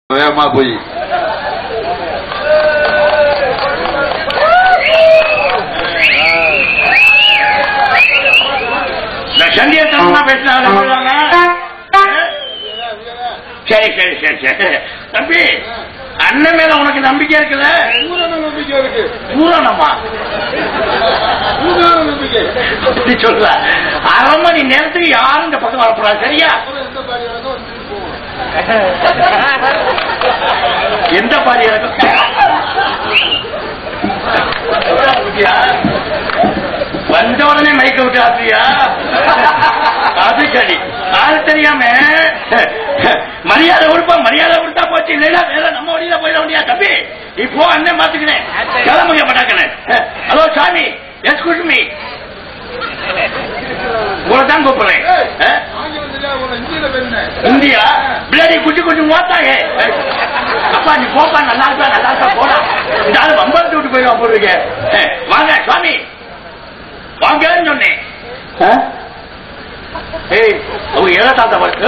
வேகமா போய் இந்த சந்தியத்தனமா பேசினாங்க சொல்றாங்க. சரி சரி சரி சரி தம்பி அண்ணன் மேல உனக்கு நம்பிக்கை இருக்குல்ல பூரண நம்பிக்கை இருக்கு பூரணமா பூரண நம்பிக்கை அப்படி சொல்ல அரை மணி நேரத்துக்கு யாரும் இந்த பக்கம் வரக்கூடாது சரியா அப்புறம் எந்த பாடி வேணாலும் போவோம் எந்த பாதி இறக்கும் வந்த உடனே மைக்க விட்டு ஆத்தியா அது சரி அது தெரியாம மரியாதை கொடுப்பா மரியாதை கொடுத்தா போச்சு இல்லையா வேற நம்ம வழியில போயிட முடியாது தம்பி இப்போ அண்ணன் பாத்துக்கிறேன் கிளம்புங்க பட்டாக்கண்ணே ஹலோ சாமி எஸ்கூஸ் மீ உங்களை தான் கூப்பிடுறேன் ஆ? ஆங்கிலம் தெரியாத உன்னை இந்தியில பேசுனேன் இந்தியா பிளேடி குட்டி குட்டி மோத்தாங்க அப்பா நீ போப்பா நல்லா இருப்பா நல்லா இருப்பா போடா இந்த ஆளு வம்பளத்து விட்டு போயிடுவா போடுறீங்க வாங்க சுவாமி வாங்கன்னு சொன்னேன் ஆ? ஏய் அவங்க எதை தாத்தா பாரு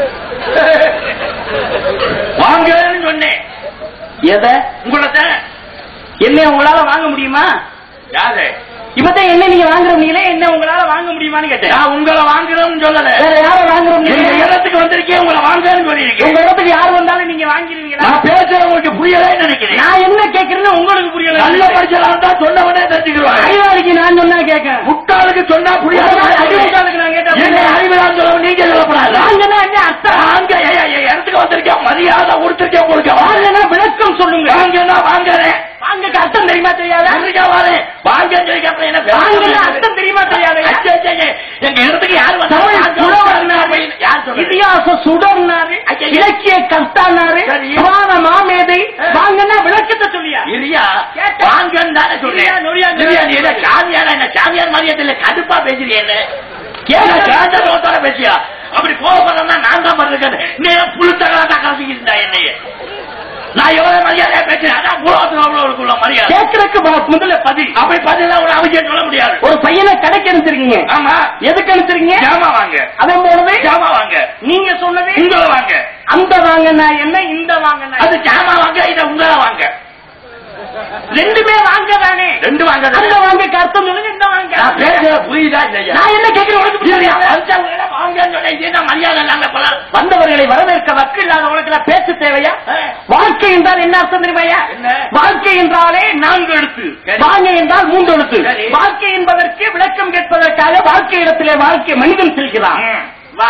வாங்கன்னு சொன்னேன் எதை உங்களத என்ன உங்களால வாங்க முடியுமா யாரு இப்பதான் என்ன நீங்க வாங்குறவங்களே என்ன உங்களால வாங்க முடியுமான்னு கேட்டேன் நான் உங்களை வாங்குறோம்னு சொல்லல வேற யார வாங்குறோம் எங்க இடத்துக்கு வந்திருக்கேன் உங்களை வாங்கன்னு சொல்லியிருக்கேன் உங்க இடத்துக்கு யார் வந்தாலும் நீங்க வாங்கிருவீங்களா நான் பேசுறது உங்களுக்கு புரியலன்னு நினைக்கிறேன் நான் என்ன கேக்குறேன்னு உங்களுக்கு புரியல நல்ல படிச்சலாம் தான் சொன்னவனே தெரிஞ்சுக்கிறோம் அறிவாளிக்கு நான் சொன்னா கேட்க முட்டாளுக்கு சொன்னா புரியாது அடி முட்டாளுக்கு நான் கேட்டேன் என்ன அறிவுதான் சொல்லவும் நீங்க சொல்லப்படாது வாங்கினா என்ன அர்த்தம் வாங்க ஏய், ஏய், ஏய், இடத்துக்கு வந்திருக்கேன் மரியாதை கொடுத்துருக்கேன் உங்களுக்கு வாங்கினா விளக்கம் சொல்லுங்க வாங்கினா வாங்குறேன் வாங்க அர்த்தம் தெரியுமா தெரியாதா வரேன் வாங்க அப்புறம் என்ன வாங்கினா அர்த்தம் தெரியுமா தெரியாது எங்க இடத்துக்கு யார் வந்தாலும் இதிகாச சுடர்னாரு இலக்கிய கர்த்தானாரு புராண மாமேதை வாங்கன்னா விளக்கத்தை சொல்லியா இல்லையா வாங்கன்னு தானே சொல்றேன் நீ என்ன சாமியாரா என்ன சாமியார் மாதிரியே தெரியல கடுப்பா பேசுறிய என்ன கேட்க கேட்ட நோத்தோட பேசியா அப்படி போக போறா நான் தான் பண்ணிருக்கேன் நீ புழுத்தகளா தான் கலசிக்கிட்டு இருந்தா என்னைய நான் எவ்வளவு மரியாதையா பேசுறேன் அதான் புலவத்துல அவ்வளவுக்குள்ள மரியாதை கேட்கறதுக்கு முதல்ல பதில் அப்படி பதில் ஒரு அவசியம் சொல்ல முடியாது ஒரு பையனை கடைக்கு அனுப்பிச்சிருக்கீங்க ஆமா எதுக்கு அனுப்பிச்சிருக்கீங்க ஜாமா வாங்க அவன் போனது ஜாமா வாங்க நீங்க சொன்னது உங்களை வாங்க அந்த வாங்கினா என்ன இந்த வாங்கினா அது ஜாமா வாங்க இத உங்களை வாங்க ரெண்டுமே வாங்க தானே ரெண்டு வாங்க அந்த வாங்க அர்த்தம் சொல்லுங்க இந்த வாங்க நான் பேசுற புரியுதா இல்லையா நான் என்ன கேட்கிறேன் உனக்கு புரியுதா வந்தவங்களை வாங்கன்னு சொன்னேன் இது என்ன மரியாதை இல்லாம போல வந்தவர்களை வரவேற்க வக்கு இல்லாத உனக்கு பேச தேவையா வாழ்க்கை என்றால் என்ன அர்த்தம் தெரியுமாயா வாழ்க்கை என்றாலே நான்கு எழுத்து வாங்க என்றால் மூன்று எழுத்து வாழ்க்கை என்பதற்கு விளக்கம் கேட்பதற்காக வாழ்க்கை இடத்திலே வாழ்க்கை மனிதன் செல்கிறான் வா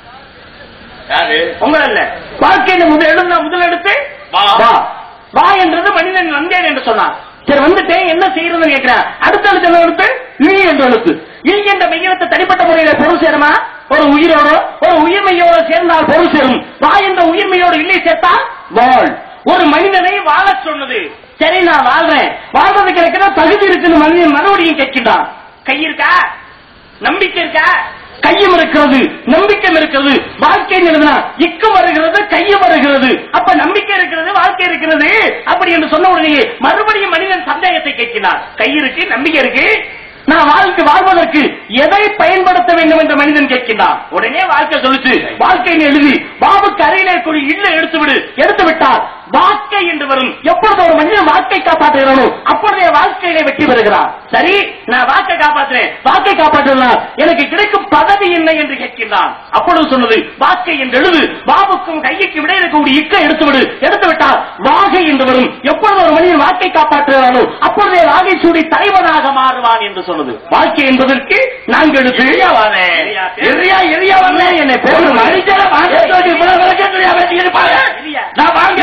உங்கள் அல்ல வாழ்க்கையில முதல் எழுந்தா முதல் எடுத்து வா வா என்றது மனிதன் வந்தேன் என்று சொன்னான் சரி வந்துட்டேன் என்ன செய்யறதுன்னு கேட்கிறேன் அடுத்த எழுத்து என்ன எழுத்து இழி என்ற எழுத்து இழி என்ற மையத்தை தனிப்பட்ட முறையில பொருள் சேருமா ஒரு உயிரோட ஒரு உயிர்மையோட சேர்ந்தால் பொருள் சேரும் வா என்ற உயிர்மையோட இல்லை சேர்த்தால் வாழ் ஒரு மனிதனை வாழச் சொன்னது சரி நான் வாழ்றேன் வாழ்றதுக்கு இருக்கிற தகுதி இருக்குன்னு மனிதன் மறுபடியும் கேட்கின்றான் கை இருக்கா நம்பிக்கை இருக்கா கையும் இருக்கிறது நம்பிக்கை இருக்கிறது வாழ்க்கை எழுதுனா இக்கம் வருகிறது கையும் வருகிறது அப்ப நம்பிக்கை இருக்கிறது வாழ்க்கை இருக்கிறது அப்படி என்று சொன்ன உடனே மறுபடியும் மனிதன் சந்தேகத்தை கேட்கிறான் கை இருக்கு நம்பிக்கை இருக்கு நான் வாழ்க்கை வாழ்வதற்கு எதை பயன்படுத்த வேண்டும் என்று மனிதன் கேட்கின்றான் உடனே வாழ்க்கை சொல்லுச்சு வாழ்க்கைன்னு எழுதி பாபுக்கு அருகிலே கூடி இல்ல எடுத்து விடு எடுத்து விட்டால் வாழ்க்கை என்று வரும் எப்பொழுது ஒரு மனிதன் வாழ்க்கை காப்பாற்றுகிறானோ அப்பொழுதே வாழ்க்கையிலே வெற்றி பெறுகிறான் சரி நான் வாக்கை காப்பாற்றுறேன் வாக்கை காப்பாற்றுகிறான் எனக்கு கிடைக்கும் பதவி என்ன என்று கேட்கின்றான் அப்பொழுது சொன்னது வாக்கை என்று எழுது பாபுக்கும் கைக்கு விட இருக்கக்கூடிய இக்க எடுத்து விடு எடுத்து விட்டால் வாகை என்று வரும் எப்பொழுது ஒரு மனிதன் வாக்கை காப்பாற்றுகிறானோ அப்பொழுதே வாகை சூடி தலைவனாக மாறுவான் என்று சொன்னது வாழ்க்கை என்பதற்கு நான்கு எழுத்து எரியாவானே எரியா எரியாவானே என்னை பேரு மனிதன வாங்க சொல்லி இவ்வளவு விளக்கம் தெரியாம பேசிக்கிட்டு பாரு. நான் வாங்க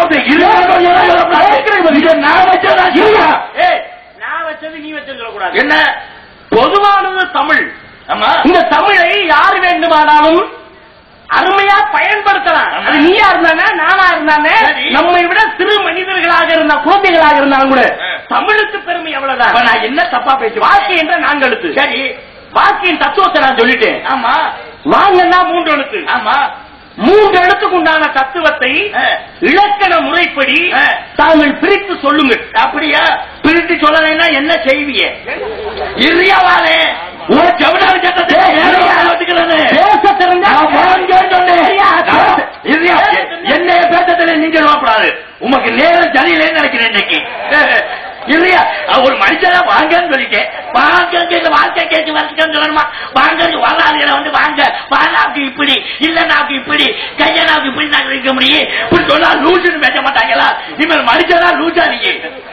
நான் வச்சதா நான் வச்சது நீ வச்சது சொல்லக்கூடாது என்ன பொதுவானது தமிழ் ஆமா இந்த தமிழை யார் வேண்டுமானாலும் அருமையா பயன்படுத்தலாம் அது நீயா இருந்தானே நானா இருந்தானே நம்மை விட சிறு மனிதர்களாக இருந்த குழந்தைகளாக இருந்தாலும் கூட தமிழுக்கு பெருமை எவ்வளவுதான் நான் என்ன தப்பா பேசி வாழ்க்கை என்ற நான்கு எழுத்து சரி வாழ்க்கையின் தத்துவத்தை நான் சொல்லிட்டேன் ஆமா வாங்கன்னா மூன்று எழுத்து ஆமா மூன்று எழுத்துக்கு உண்டான தத்துவத்தை இலக்கண முறைப்படி தாங்கள் பிரித்து சொல்லுங்கள் அப்படியா பிரித்து சொல்லலைன்னா என்ன செய்வீங்க இறுதியாவாலே ஒரு ஜவுடாரி சட்டத்தை பேச தெரிஞ்சா என்னைய பேச இடத்துல நீங்க சொல்லக்கூடாது உமக்கு நேரம் சரியில்லைன்னு நினைக்கிறேன் இன்னைக்கு இல்லையா அவ ஒரு மனுஷனா வாங்கன்னு சொல்லிட்டேன் வாங்க கேட்க வாழ்க்கை கேட்டு வரச்சுன்னு சொல்லணுமா வாங்க வராதுல வந்து வாங்க வானாவுக்கு இப்படி இல்லனாவுக்கு இப்படி கையனாவுக்கு இப்படி நாங்க இருக்க முடியும் இப்படி சொன்னா லூசுன்னு பேச மாட்டாங்களா இவன் மனுஷனா லூசா நீங்க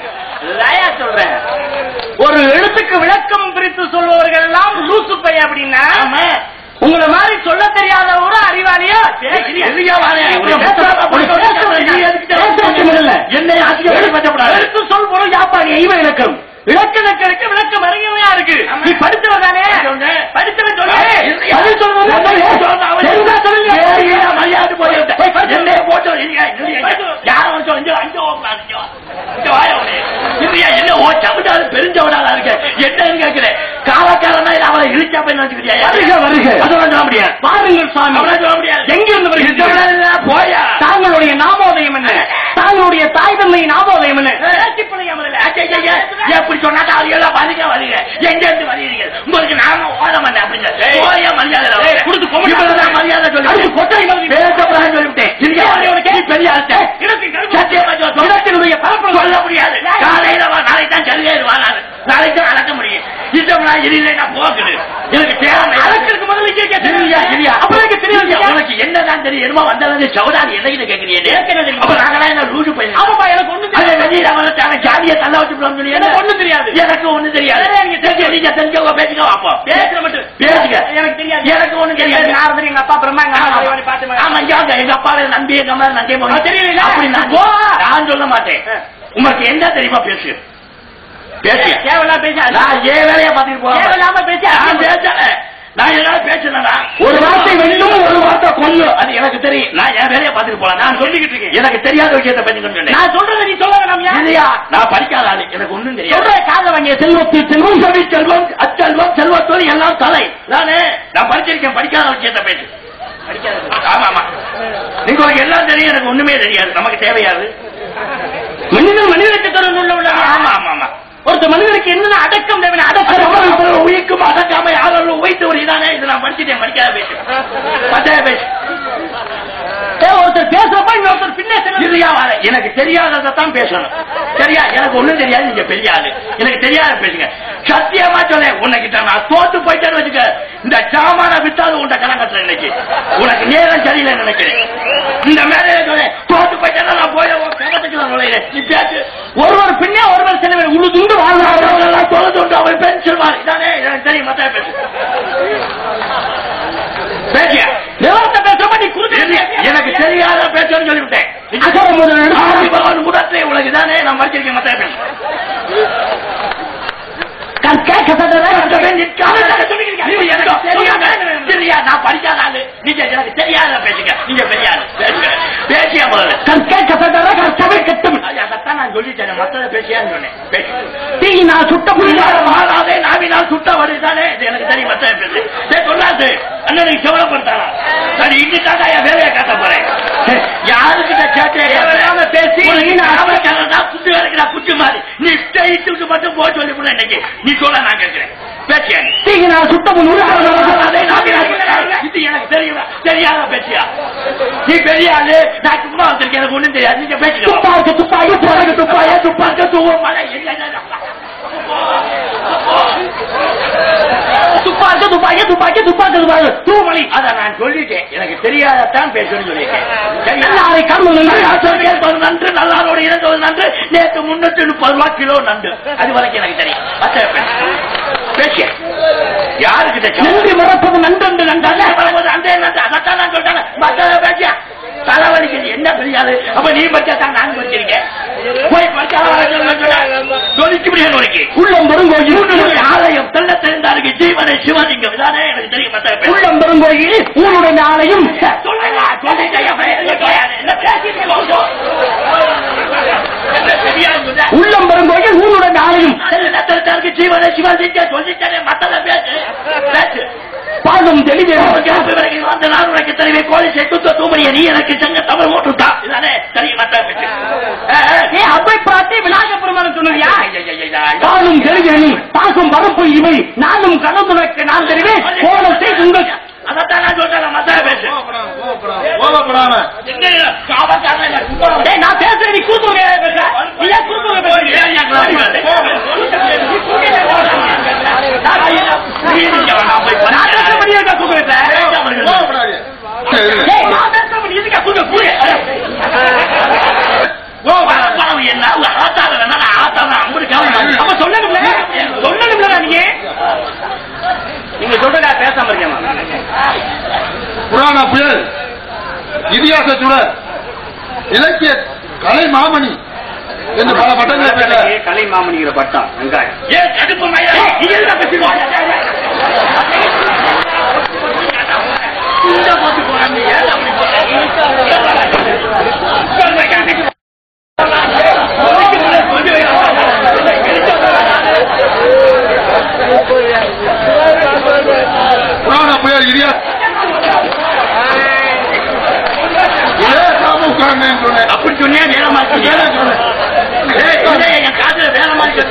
லயா சொல்றேன் ஒரு எழுத்துக்கு விளக்கம் பிரித்து சொல்பவர்கள் எல்லாம் லூசு பை அப்படின்னா ஆமா உங்களை மாதிரி சொல்ல தெரியாத ஒரு அறிவாளியா எதுக்கா வாரேன்? ஒரு பேசுறா- ஒரு பேசுறா- நீ எதுக்கு பேசுறதுக்கு முதல்ல. என்னை அதிகம் பேசப்படாது எழுத்து சொல் பொருள் யாப்பாடி ஐவ இலக்கம் இலக்கணக்கு விளக்கம் அறிஞமையா இருக்கு ஆமா. நீ படித்தவன் தானே சொன்னேன். படித்தவன் சொல்லு ஆ, இல்லையா? பதில் சொல்வது தெரிந்தா சொல்லுங்க. ஏய், நான் மரியாதை போயிருந்தேன். என்னைய போட்டு இல்லையா, இல்லையா, யாரை வந்து சொல்லு, இங்க வா, இங்க வா, இங்க வா. இங்க வாயா உன்னை. இல்லையா, என்ன ஓ சமுதாயம் பெருஞ்சவனால இருக்க என்னன்னு கேட்கிறேன் காலக்காரனா இல்ல அவளை இழிச்சா போய் நினைச்சுக்கிறியா வருக, வருக. அதெல்லாம் சொல்ல முடியாது பாருங்கள் சுவாமி அவளை சொல்ல முடியாது எங்கிருந்து வருகிறீர்கள்? இல்ல, போயா தாங்களுடைய நாமோதயம் என்ன தாங்களுடைய தாய் தந்தை நாமோதயம் என்ன பேச்சிப்பிள்ளையா முதல்ல? ஐயா, எப்படி சொன்னா அவங்க எல்லாம் வருக வருக எங்க இருந்து வருகிறீங்க உங்களுக்கு நாம ஓட மாட்டேன் அப்படிங்க போய மரியாதை ஏய், கொடுத்து கொம்பு இவ்வளவுதான் மரியாதை சொல்லி அடுத்து கொட்டை மாதிரி பேசக்கூடாதுன்னு சொல்லிவிட்டேன் இல்லையா, நீ பெரிய ஆள்கிட்ட. இடத்தின் கருப்பு. சத்தியமா சொல்ல- இடத்தினுடைய பரப்பளவு சொல்ல முடியாது காலையில வா நாளைக்கு தான் சரியாயிருவா நான் நாளைக்கு தான் அளக்க முடியும் இஷ்டம்னா இல்லைன்னா போக்குது எனக்கு தேவை அளக்கிறதுக்கு முதல்ல கேட்க இல்லையா, இல்லையா. அப்புறம் எனக்கு தெரியும் இல்லையா, உனக்கு என்னதான் தெரியும் என்னமோ வந்தவங்க சவுடாது எதையும் கேட்கிறீங்க அப்ப நாங்களாம் என்ன லூசு பையன் ஆமாப்பா எனக்கு ஒண்ணு அதே தெரியாது வெளியில அவனை ஜாதியை தள்ள வச்சுக்கலாம் சொல்லி எனக்கு ஒண்ணும் தெரியாது எனக்கு ஒண்ணும் தெரியாது சரி, நீங்க தெரிஞ்ச நீங்க தெரிஞ்சவங்க பேசுங்க அப்போ பேசுற மட்டும் பேசுங்க எனக்கு தெரியாது எனக்கு ஒண்ணும் தெரியாது நாரதர் எங்க அப்பா பிரம்மா எங்க அம்மா தேவானை பாட்டு ஆமா இங்க எங்க அப்பாவை நம்பி எங்க அம்மா நம்பி அது தெரியல. அப்படி நான் போ. நான் சொல்ல மாட்டேன் உனக்கு என்ன தெரியுமா பேசு பேசுங்க தேவையில்லாம் பேசாது நான் ஏன் வேலையை பார்த்துட்டு போறேன் தேவையில்லாம பேசி நான் பேசல நான் எல்லாம் பேசுனேனா ஒரு வார்த்தை வெல்லும், ஒரு வார்த்தை கொல்லும் அது எனக்கு தெரியும் நான் என் வேலையை பார்த்துட்டு போலாம் நான் சொல்லிக்கிட்டு இருக்கேன் எனக்கு தெரியாத விஷயத்தை பத்தி சொன்னேன் நான் சொல்றதை நீ சொல்ல வேணாம் இல்லையா நான் படிக்காத ஆளு எனக்கு ஒண்ணும் தெரியாது சொல்ற காத வாங்கிய செல்வத்தில் செல்வம் செல்வம் செல்வம் அச்செல்வம் செல்வத்தோடு எல்லாம் தலை நானே நான் படிச்சிருக்கேன் படிக்காத விஷயத்தை பேசு ஆமா ஆமா உங்களுக்கு எல்லாம் தெரியும் எனக்கு ஒண்ணுமே தெரியாது நமக்கு தேவையாது மனிதன் மனிதனுக்கு தொடர்பு உள்ள ஆமா ஆமா ஆமா ஒருத்த மனிதனுக்கு என்னென்ன அடக்கம் தேவை அடக்கம் உயிர்க்கும் அடக்காம யாரும் உயிர்த்து ஒரு இதானே இது நான் படிச்சுட்டேன் படிக்காத பேசு பத்தாய பேசு ஏய், ஒருத்தர் பேசுறப்ப இன்னொருத்தர் பின்னே செல்ல இல்லையா வாழ. எனக்கு தெரியாததை தான் பேசணும் சரியா எனக்கு ஒண்ணும் தெரியாது நீங்க பெரிய ஆளு எனக்கு தெரியாத பேசுங்க சத்தியமா சொல்ல உன்னைக்கிட்ட நான் தோத்து போயிட்டேன்னு வச்சுக்க இந்த சாமான வித்தாலும் உன்ட கணக்கு கட்டுறேன் இன்னைக்கு உனக்கு நேரம் சரியில்லை நினைக்கிறேன் இந்த மேலையில சொல்ல தோத்து போயிட்டேன்னா நான் போய் உன் கணத்துக்கு நான் நுழையிறேன் நீ பேசு ஒருவர் பின்னே ஒருவர் செல்ல உள்ள துண்டு வாழ்வார்கள் அவரெல்லாம் தொலைந்து உண்டு அவன் பென்சில் மாதிரி இதானே எனக்கு தெரியும் மத்த பேசு பேசியா விவரத்தை பேசுறப்ப நீ குறுக்க எனக்கு தெரியாத பேசுன்னு சொல்லிவிட்டேன் அகர முதல் எழுத்து. ஆதிபகவான் கூடத்தே உனக்கு தானே நான் படிச்சிருக்கேன் மத்த பேசு கண் கேட்கப்பட்டதா சரியா நான் படிக்காத ஆளு நீங்க எனக்கு தெரியாத பேசுங்க நீங்க பெரிய ஆளு பேசுங்க பேசியா முதல்ல கண் கேட்கப்பட்டதா கற்கவே கட்டும் அதைத்தான் நான் சொல்லிட்டேன் மத்தத பேசியான்னு சொன்னேன் பேசு தீ நான் சுட்ட புரியாத மாறாதே நாவினால் சுட்ட வருதானே இது எனக்கு தெரியும் மத்த பேசு சரி சொல்லாது அண்ணனுக்கு செவலப்படுத்தானா சரி இன்னைக்காக என் வேலையை காட்ட போறேன் சரி, யாருக்கிட்ட தேவையில்லாம கேட்டேன் பேசி, குச்சி வரைக்கிற குச்சி மாதிரி நீ ஸ்டேட்டுக்கு மட்டும் போக சொல்லி கூட இன்னைக்கு நீ சொல்ல நான் கேட்கிறேன் பேசியா நீ? தீ நான் சுட்ட அதே நாவினால் சுட்ட இது எனக்கு தெரியுமா தெரியாத பேசியா நீ பெரிய ஆளு நான் சும்மா வந்திருக்கேன் எனக்கு ஒண்ணும் தெரியாது நீங்க பேசுங்க துப்பாக்கு துப்பாக்கி போறது துப்பாய துப்பாக்க துவம் மழை என்ன துப்பாக்கு துப்பாக்கி துப்பாக்கி துப்பாக்கு துப்பாக்கு தூமணி அத நான் சொல்லிட்டேன் எனக்கு தெரியாதத்தான் பேசணும்னு சொல்லிட்டேன் சரியா? எல்லாரை கர்மம் நான் சொல்றேன், ஒரு நன்று நல்லாரோட இருந்தது நன்று நேற்று முன்னூத்தி முப்பது ரூபாய் கிலோ நண்டு அது வரைக்கும் எனக்கு தெரியும் மத்த பேசிய யாருக்கு தெரியும் நன்றி மறப்பது நன்றென்று நன்றல்ல அந்த நன்று அதைத்தான் நான் சொல்றேன் மத்த பேசியா தலைவலிக்குது என்ன தெரியாது அப்ப நீ படிச்சா தான் நான் படிச்சிருக்கேன் போய் படிச்சா சொல்லிக்க முடியாது உனக்கு உள்ளம் பெருங்கோயில் உன்னுடைய ஆலயம் தெல்ல தெரிந்தாருக்கு ஜீவனை சிவலிங்கம் இதானே எனக்கு தெரியும் மத்த பேச உள்ளம் பெருங்கோயில் உன்னுடைய ஆலயம் சொல்லுங்க சொல்லிட்டேன் என் பையன் என்ன பையன்? என்ன பேசிட்டு போகுது? என்ன தெரியாது சொன்ன? உள்ளம் பெருங்கோயில் உன்னுடைய ஆலயம் தெல்ல தெரிந்தாருக்கு ஜீவனை சிவலிங்கம் சொல்லிட்டேனே மத்தத பேசு பேசு பாதம் தெளிவே அந்த நாள் உனக்கு தெரிவே கோழி செட்டு தூமணிய நீ எனக்கு செங்க தமிழ் ஓட்டுட்டா இதானே தெரியும் மத்த பேசு ஏ அவ்வை பிராட்டி விநாயகர் பெருமான் சொன்னியா ஐயா நானும் தெரிவேனி பாசம் வரப்பு இவை நானும் கலந்துரைக்க நான் தெரிவேன் கோலம் செய்து உங்கள் அதைத்தான் நான் சொல்றேன் மத்த பேசு கோவப்படாம கோவப்படாம கோவப்படாம என்ன காவல்காரன் சும்மா இலக்கிய கலை மாமணி என்று பல பட்டங்களை பெற்ற கலை மாமணிங்கிற பட்டம் வெங்காயம் ஏன் கடுப்பு மயா புராண புயல் இரியா ஏசாம உட்கார்ந்தேன்னு சொன்னேன் அப்படி சொன்னியா வேலை மாத்தி என் காதுல வேலை மாத்தி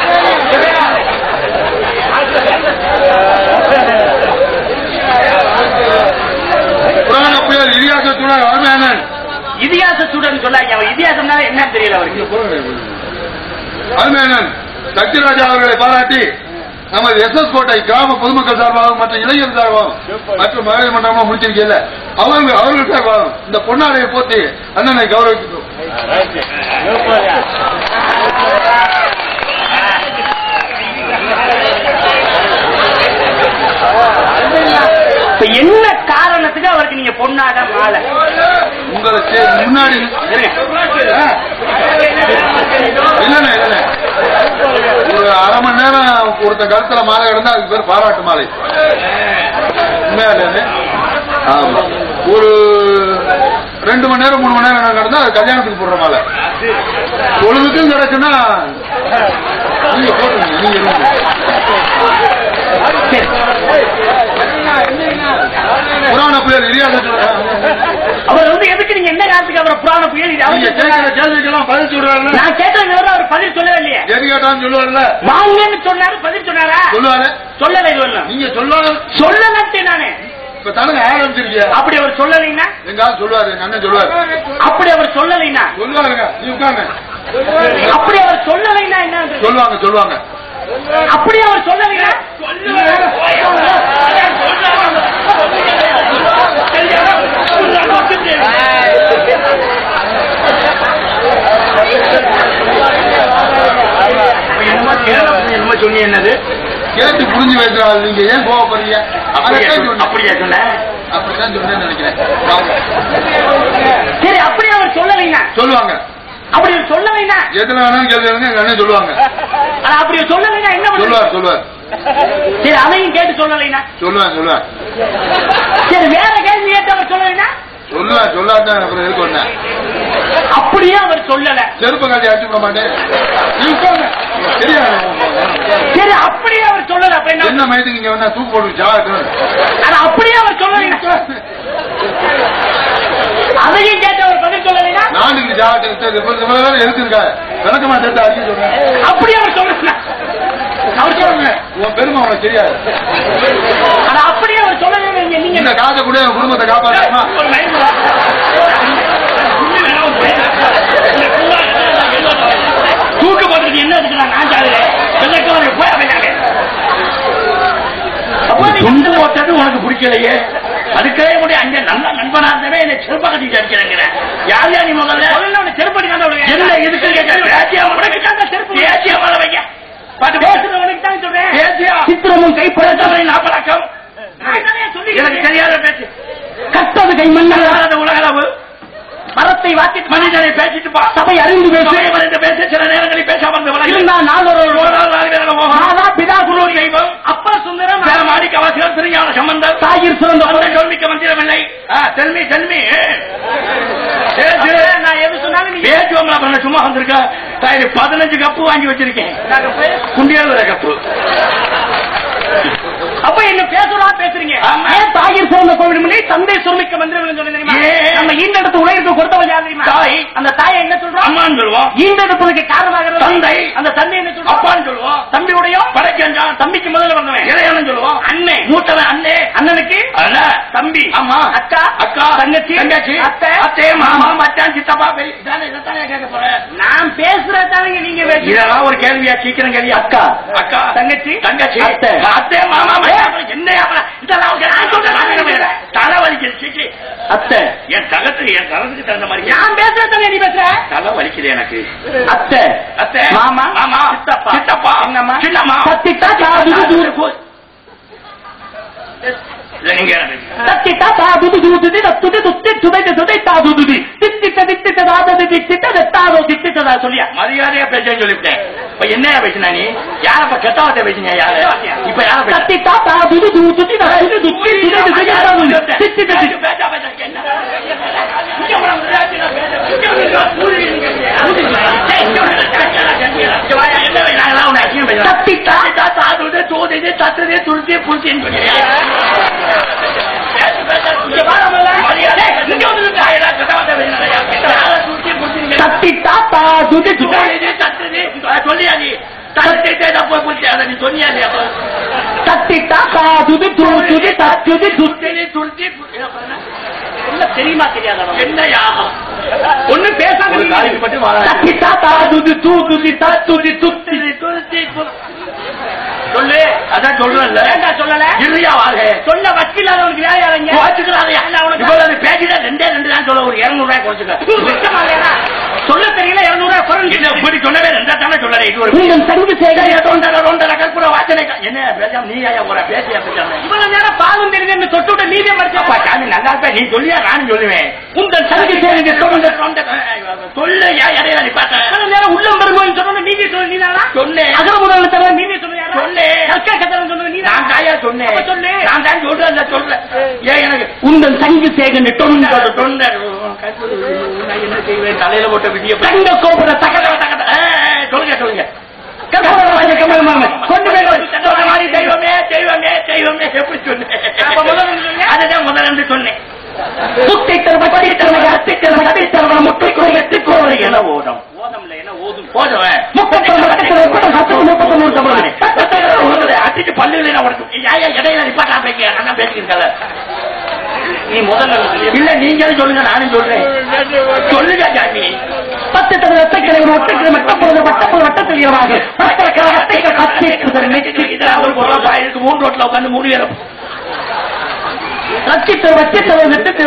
புராண புயல் இரியாசத்துடன் அருமையான இதிகாச சூடன் சொல்லாங்க அவன் இதிகாசம்னால என்னன்னு தெரியல அவருக்கு அருமையானன் சத்யராஜா அவர்களை பாராட்டி நமது எஸ் எஸ் கோட்டை கிராம பொதுமக்கள் சார்பாகவும் மற்ற இளைஞர் சார்பாகவும் மற்றும் மகளிர் மன்றமும் முடிச்சிருக்கல அவர்கள் அவர்கள் சார்பாகவும் இந்த பொன்னாடையை போத்தி அண்ணனை கௌரவிக்கிறோம் இப்ப என்ன காரணத்துக்கு அவருக்கு நீங்க பொண்ணாட மாலை உங்களுக்கு முன்னாடி ஆ. இல்லண்ணே இல்லண்ணே ஒரு அரை மணி நேரம் ஒருத்த கருத்துல மாலை கிடந்தா அதுக்கு பேர் பாராட்டு மாலை உண்மையா இல்லைண்ணே? ஆமா ஒரு ரெண்டு மணி நேரம் மூணு மணி நேரம் கிடந்தா அது கல்யாணத்துக்கு போடுற மாலை பொழுதுக்கும் கிடக்குன்னா நீங்க போட்டுங்க நீங்க இருங்க. புராண புயல் இரியாசத்துல அவர் வந்து எதுக்கு நீங்க என்ன காலத்துக்கு அவரை புராண புயல் இது நீங்க அவருக்கு கேட்கிற கேள்விக்கெல்லாம் பதில் சொல்றாருல்ல நான் கேட்டது விவரம் அவர் பதில் சொல்லவே இல்லையே எது கேட்டான்னு சொல்லுவார்ல வாங்கன்னு சொன்னாரு பதில் சொன்னாரா சொல்லுவாரு சொல்லல இது வரலாம் நீங்க சொல்லாத சொல்லலன்ட்டு நானு இப்ப தானங்க ஆரம்பிச்சிருக்கீங்க அப்படி அவர் சொல்லலைன்னா எங்க ஆள் சொல்லுவாரு எங்க அண்ணன் சொல்லுவாரு அப்படி அவர் சொல்லலைன்னா சொல்லுவாருங்க நீ உட்காருங்க அப்படி அவர் சொல்லலைன்னா என்ன சொல்லுவாங்க சொல்லுவாங்க அப்படி அவர் சொல்லலைன்னா என்னமோ சொன்னீங்க என்னது கேட்டு புரிஞ்சு வைக்கிறாள் நீங்க ஏன் கோவப்படுறீங்க அப்படியா அதைத்தான் சொன்னேன். அப்படியா சொன்ன அப்படித்தான் சொன்னேன்னு நினைக்கிறேன் ஆமா. சரி அப்படி அவர் சொல்லலைன்னா சொல்லுவாங்க அப்படி அவர் சொல்லலைன்னா எதுல வேணாலும் கேள்வி கேளுங்க, எங்க அண்ணன் சொல்லுவாங்க ஆனா அப்படி அவர் சொல்லலைன்னா என்ன பண்ணுவீங்க? சொல்லுவார் சொல்லுவார் சரி அதையும் கேட்டு சொல்லலைன்னா சொல்லுவேன் சொல்லுவேன் சரி வேற கேள்வி கேட்டு அவர் சொல்லலைன்னா சொல்லுவேன் சொல்லாதான் அப்புறம் எதுக்கு வந்தேன் அப்படியே அவர் சொல்லல செருப்பு காட்டி அடிச்சு விட மாட்டேன் நீ உட்காருங்க தெரியாது சரி அப்படியே அவர் சொல்லல அப்ப என்ன என்ன மயத்துக்கு இங்க வந்தா தூக்கு போட்டு ஜாக்கு ஆனா அப்படியே அவர் சொல்லலைன்னா அதையும் கேட்டு அவர் பதில் சொல்லலைன்னா நானுக்கு ஜாக்கு இவ்வளவு நேரம் இருக்குங்க விளக்கமா சேர்த்து அடிக்க சொல்றேன் அப்படியே அவர் சொல்லல அவர் சொல்லுங்க உன் பெருமை உனக்கு தெரியாது ஆனா அப்படியே அவர் சொல்லல நீங்க நீங்க இந்த காசை கூட என் குடும்பத்தை காப்பாற்றுமா ஒரு மயிர் தூக்க போட்டுட்டு என்ன இருக்கு நான் ஆஞ்சாது வெள்ளக்கவரை போய் அமைஞ்சாங்க அப்போ நீ துண்டு போட்டது உனக்கு பிடிக்கலையே அதுக்கே முடிய அங்க நல்ல நண்பனா இருந்தவே என்னை செருப்பா கட்டிட்டு அடிக்கிறேங்கிற யார் யார் நீ முதல்ல முதல்ல செருப்படி தான் என்ன இதுக்கு பேச்சியா உனக்கு செருப்பு பேச்சியா மேல வைங்க பாட்டு பேசுறவனுக்கு தான் சொல்றேன் பேச்சியா சித்திரமும் கைப்பழத்தவரை நாப்பழக்கம் எனக்கு தெரியாத பேச்சு கட்டது கை மண்ணாத உலகளவு மரத்தை வாத்தி மனிதனை பேசிட்டு பா சபை அறிந்து பேசு அறிந்து பேச சில நேரங்களில் பேசாம இருந்த இருந்தா நாள் ஒரு ஒரு நாள் நாலு பேர் மாதா பிதா குரு தெய்வம் அப்பா சுந்தரம் மாணிக்க வாசகர் திருஞான சம்பந்தர் தாயிர் சிறந்த அந்த கேள்விக்கு மந்திரமில்லை செல்மி செல்மி நான் எது சொன்னாலும் பேச்சுவோம்ல அப்புறம் சும்மா வந்திருக்க தாய் பதினஞ்சு கப்பு வாங்கி வச்சிருக்கேன் குண்டியாளுற கப்பு அப்ப என்ன பேசுறா பேசுறீங்க ஏன் தாயிர் சிறந்த கோவில் முன்னே தந்தை சுரமிக்க மந்திரம் சொல்லி தெரியுமா நம்ம ஈண்டெடுத்து உலகிற்கு கொடுத்தவங்க யார் தெரியுமா தாய் அந்த தாயை என்ன சொல்றோம் அம்மான்னு சொல்லுவோம் ஈண்டெடுப்பதற்கு காரணமாக தந்தை அந்த தந்தை என்ன சொல்றோம் அப்பான்னு சொல்லுவோம் தம்பியுடைய படைக்கஞ்சான் தம்பிக்கு முதல்ல வந்தவன் இளையவன் சொல்லுவோம் அண்ணே மூத்தவன் அண்ணே அண்ணனுக்கு தம்பி ஆமா அக்கா அக்கா தங்கச்சி தங்கச்சி அத்தை அத்தை மாமா மச்சான் சித்தப்பா பெரிய இதானே இதைத்தானே கேட்க போறேன் நான் பேசுறதானங்க நீங்க இதெல்லாம் ஒரு கேள்வியா சீக்கிரம் கேள்வி அக்கா அக்கா தங்கச்சி தங்கச்சி அத்தை அத்தை மாமா மச்சான் என்ன இதெல்லாம் ஒரு நான் சொல்றேன் தலை வலிக்குது சீச்சி அத்தை என் தகத்துக்கு என் தகத்துக்கு தகுந்த மாதிரி நான் பேசுறதானே நீ பேசுற தலை வலிக்குது எனக்கு அத்தை அத்தை மாமா மாமா சித்தப்பா சித்தப்பா என்னம்மா சின்னம்மா சத்திட்டா காது தூரம் இல்ல நீங்க என்ன பேசுறீங்க? தத்திட்டா தாதுது தூதுதி தத்துதி துத்தி துதைத்து துதை தாதுதுதி தித்தித்த தித்தித்த தாததி தித்தித்த தெத்தாதோ தித்தித்ததா சொல்லியா மரியாதையா பேசுறேன்னு சொல்லிவிட்டேன் இப்ப என்னையா பேசினா நீ யார இப்ப கெட்டவாத்த பேசுங்க யாரு இப்ப யார பேசுற? தத்திட்டா தாதுது தூதுதி தத்துதி துத்தி துதைத்து துதை தாதுதி தித்தித்த பேச, பேச, பேச, என்ன? இங்க வா, விளையாட்டு, பேச, இங்க வா, ஊரு இங்க வா. ஏய், இங்க வா, இங்க வா, என்ன வே, நாங்கெல்லாம் உன்னை அசிங்கம் பேசுறோம். தத்திட்டா தா, தாதுது, தூதுது, தத்துது, துருத்தி, புருத்தின்னு சொல்லியா? பேச, பேச, இங்க வா, நம்மள. மரியாதை, இங்க வந்து நில்லு. ஆயிரா, கெட்டவாத்த பேசுறாயா? கெட்டவாத்த, துருத்தி, புருத்தின்னு தத்திட்டா தாதுதி துதை தூதுது, தத்துது, சொல்லியா நீ தத்துது, தப்பு, புருத்தி, அதை நீ சொன்னியா இல்லையா அப்ப? தத்திட்டா தாதுதி தூதுதி தத்துதி துத்தி துருத்தி, துருத்தி, புருத்தி, என்ன பண்ண? என்ன தெரியுமா தெரியாதா என்னையா ஒண்ணு பேசாம ஒரு காரியத்தை பற்றி வாழாது. தத்திட்டா தாதுதி தூதுதி தத்துதி துத்தி சொல்லு அதான் சொல்றேன்ல ஏன்டா சொல்லல இருயா வாங்க சொல்ல வக்கீலாதவனுக்கு வேற யாருங்க வாச்சுக்கிறாரையா இவ்வளவு பேசினா ரெண்டே ரெண்டு தான் சொல்ல ஒரு இருநூறு ரூபாய் குறைச்சுக்க சொல்ல தெரியல இருநூறு ரூபாய் குறைஞ்சு என்ன இப்படி சொன்னவே ரெண்டா தானே சொல்றேன் இது ஒரு உங்கள் சங்கு சேகர் தொண்டரை தொண்டரை கற்பூர வாசனை என்ன பேசாம நீ ஐயா ஒரு பேசியா பேசாம இவ்வளவு நேரம் பாலும் தெரிஞ்சு தொட்டு விட்ட நீதே அப்பா மறைச்சா சாமி நல்லா இருப்ப நீ சொல்லியா நானும் சொல்லுவேன் உங்கள் சங்கு சேகர் தொண்டை தொண்டை சொல்லு யா இடையில நீ பார்த்தேன் இவ்வளவு நேரம் உள்ளம் வரும்போது சொன்ன நீதி சொல்ல நீதானா சொன்னேன் அகர முதல்ல தவிர நீதி சொல்ல சொன்னேன். கற்கா கத்தவன் சொன்னது நீதான் நான் தாயா சொன்னேன் அப்ப சொல்லு. நான் தான் சொல்றேன் நான் சொல்றேன் ஏன் எனக்கு உங்கள் சங்கு சேகர் தொண்டர் தொண்டர் நான் என்ன செய்வேன் தலையில போட்ட விதிய தங்க கோபுர தகர தகட ஆ, ஆ, சொல்லுங்க சொல்லுங்க கற்பூர வாசனை கமலமாம. கொண்டு போய் சொன்ன மாதிரி தெய்வமே தெய்வமே தெய்வமே எப்படி அப்ப முதல்ல சொன்னேன் சொன்னீங்க? அதுதான் முதல்ல சொன்னேன் சுத்தை தருவ பட்டி தருவ அத்தை தருவ அத்தை தருவ முட்டை கோவை எட்டு கோவை என ஓடும் ஓதம்ல என்ன ஓதும் போதும் முப்பத்தி முப்பத்தி முப்பத்தி மூணு தமிழ் அடிச்சு பல்லுல உனக்கு ஏன் இடையில நிப்பாட்டா பேக்க நான் பேசிக்கிறேன் நீ முதல்ல இல்ல நீங்களும் சொல்லுங்க நானும் சொல்றேன் சொல்லுங்க ஜாமி பத்து தமிழ் அத்தைக்கிழமை ஒட்டக்கிழமை மட்டப்பொழுது வட்டப்பொழுது வட்டத்தில் இரவாக பட்டக்கிழமை அத்தைகள் பத்து இதெல்லாம் ஒரு பொருளா பாயிருக்கு மூணு ரோட்ல உட்காந்து மூணு பேரும் ரச்சித்தர் வச்சித்தர் வெட்டத்தில்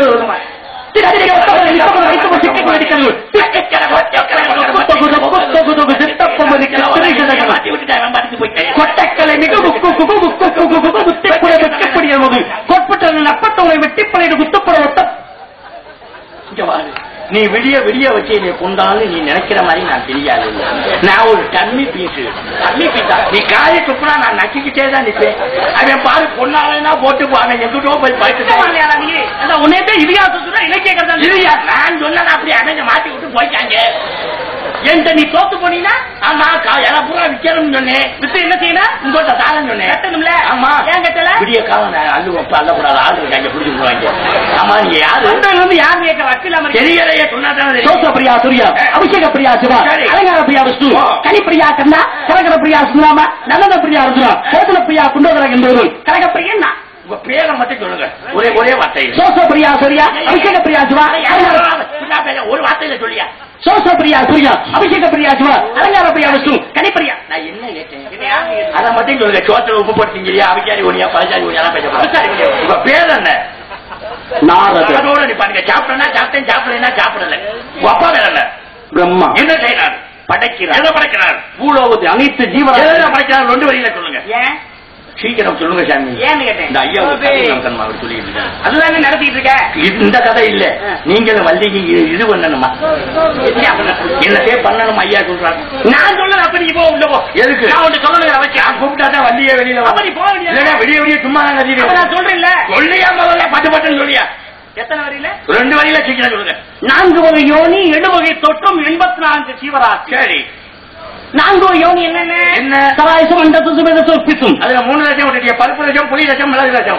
கொட்டக்கலை மிக முக்கு குகு முக்கு குகு குகு முத்திப்புட வெட்டப்படிய போது கொட்பட்ட நப்பட்டவனை வெட்டிப்படையிட குத்தப்பட ஒட்ட இங்க பாரு. நீ விடிய விடிய வச்சு நீ கொண்டாலும் நீ நினைக்கிற மாதிரி நான் தெரியாது நான் ஒரு டம்மி பீஸ் டம்மி பீஸா நீ காயை துப்புனா நான் நக்கிக்கிட்டே தான் நிப்பேன் அவன் பாரு பொண்ணாலனா போட்டு போ, அவன் எங்கிட்டோ போய் போயிட்டு உன்னையே இதிகாசத்துல இலக்கிய இல்லையா நான் சொன்ன அப்படி அவன் மாட்டி விட்டு போயிட்டாங்க என்கிட்ட நீ தோத்து போனீங்கன்னா ஆமா கா- எல்லாம் பூரா விற்கணும்னு சொன்னேன் வித்து என்ன செய்யணும் உங்கள்கிட்ட தாரம் சொன்னேன் கட்டணும்ல ஆமா ஏன் கட்டல விடிய காலம் நான் அள்ளு வைப்ப அல்லக்கூடாது ஆள் இருக்காங்க பிடிச்சி விடுவாங்க ஆமா நீங்க யாரு வந்தவங்க வந்து யார் கேட்க வக்கீல் அமர்த்தி தெரியலையே சொன்னா தானே சோச பிரியா சூர்யா அபிஷேக பிரியா சிவா சரி. அலங்கார பிரியா விஷ்ணு ஓ. கனி பிரியா கண்ணா கனகர பிரியா சுந்தாம நல்லத பிரியா அர்ஜுனா கோகுல பிரியா குண்டோதர என்பவர்கள் கனக பிரியன்னா உங்க பேரை மட்டும் சொல்லுங்க ஒரே ஒரே வார்த்தையில் சோச பிரியா சூர்யா அபிஷேக பிரியா சிவா அலங்கார- சும்மா பேச, ஒரு வார்த்தையில சொல்லியா சோச பிரியா சூர்யா அபிஷேக பிரியா சிவா அலங்கார பிரியா விஷ்ணு கனி பிரியா நான் என்ன கேட்டேன் அதை மட்டும் சொல்லுங்க சோத்துல உப்பு போட்டீங்கயா அவிச்சாரி ஒனியா பழச்சாரி ஒனியா பேச உங்க பேர் என்ன நாரத அதோட நிப்பாருங்க சாப்பிட்டா சாப்பிட்டேன் சாப்பிடலன்னா சாப்பிடல உங்க அப்பா பேர் என்ன பிரம்மா என்ன செய்யறாரு படைக்கிறார் எதை படைக்கிறார் பூலோகத்தை அனைத்து எதை ஜீவன படைக்கிறார் ரெண்டு வரியில சொல்லுங்க ஏன் சீக்கிரம் சொல்லுங்க சாமி ஏன்னு கேட்டேன் இந்த ஐயா ஒரு கதை நமக்கு அவர் சொல்லிட்டு இருக்காரு. அதுதானே நடத்திட்டு இருக்க இது- இந்த கதை இல்ல நீங்களும் வள்ளிக்கு இது- இது பண்ணணுமா என்னதே பண்ணணும் ஐயா சொல்றாரு நான் சொல்றது அப்படி போ உள்ள போ எதுக்கு நான் உன்கிட்ட சொல்லணும் வச்சு நான் கூப்பிட்டா தான் வள்ளியே வெளியில வா. அப்ப நீ போக வேண்டியது இல்லைன்னா விடிய விடிய சும்மா தான் அப்ப கத்திட்டு நான் சொல்றேன்ல சொல்லியா முதல்ல பட்டு பட்டுன்னு சொல்லியா எத்தனை வரையில ரெண்டு வரியில சீக்கிரம் சொல்லுங்க நான்கு வகை யோனி ஏழு வகை தொற்றும் எண்பத்தி நான்கு சீவராசி சரி நான்கு வகை யோனி என்னென்ன என்ன? சராயசம் அந்த சுசுமேத சொற்பித்தும் அதுல மூணு லட்சம் விட்டுட்டிய பருப்பு லட்சம் புளி லட்சம் மிளகு லட்சம்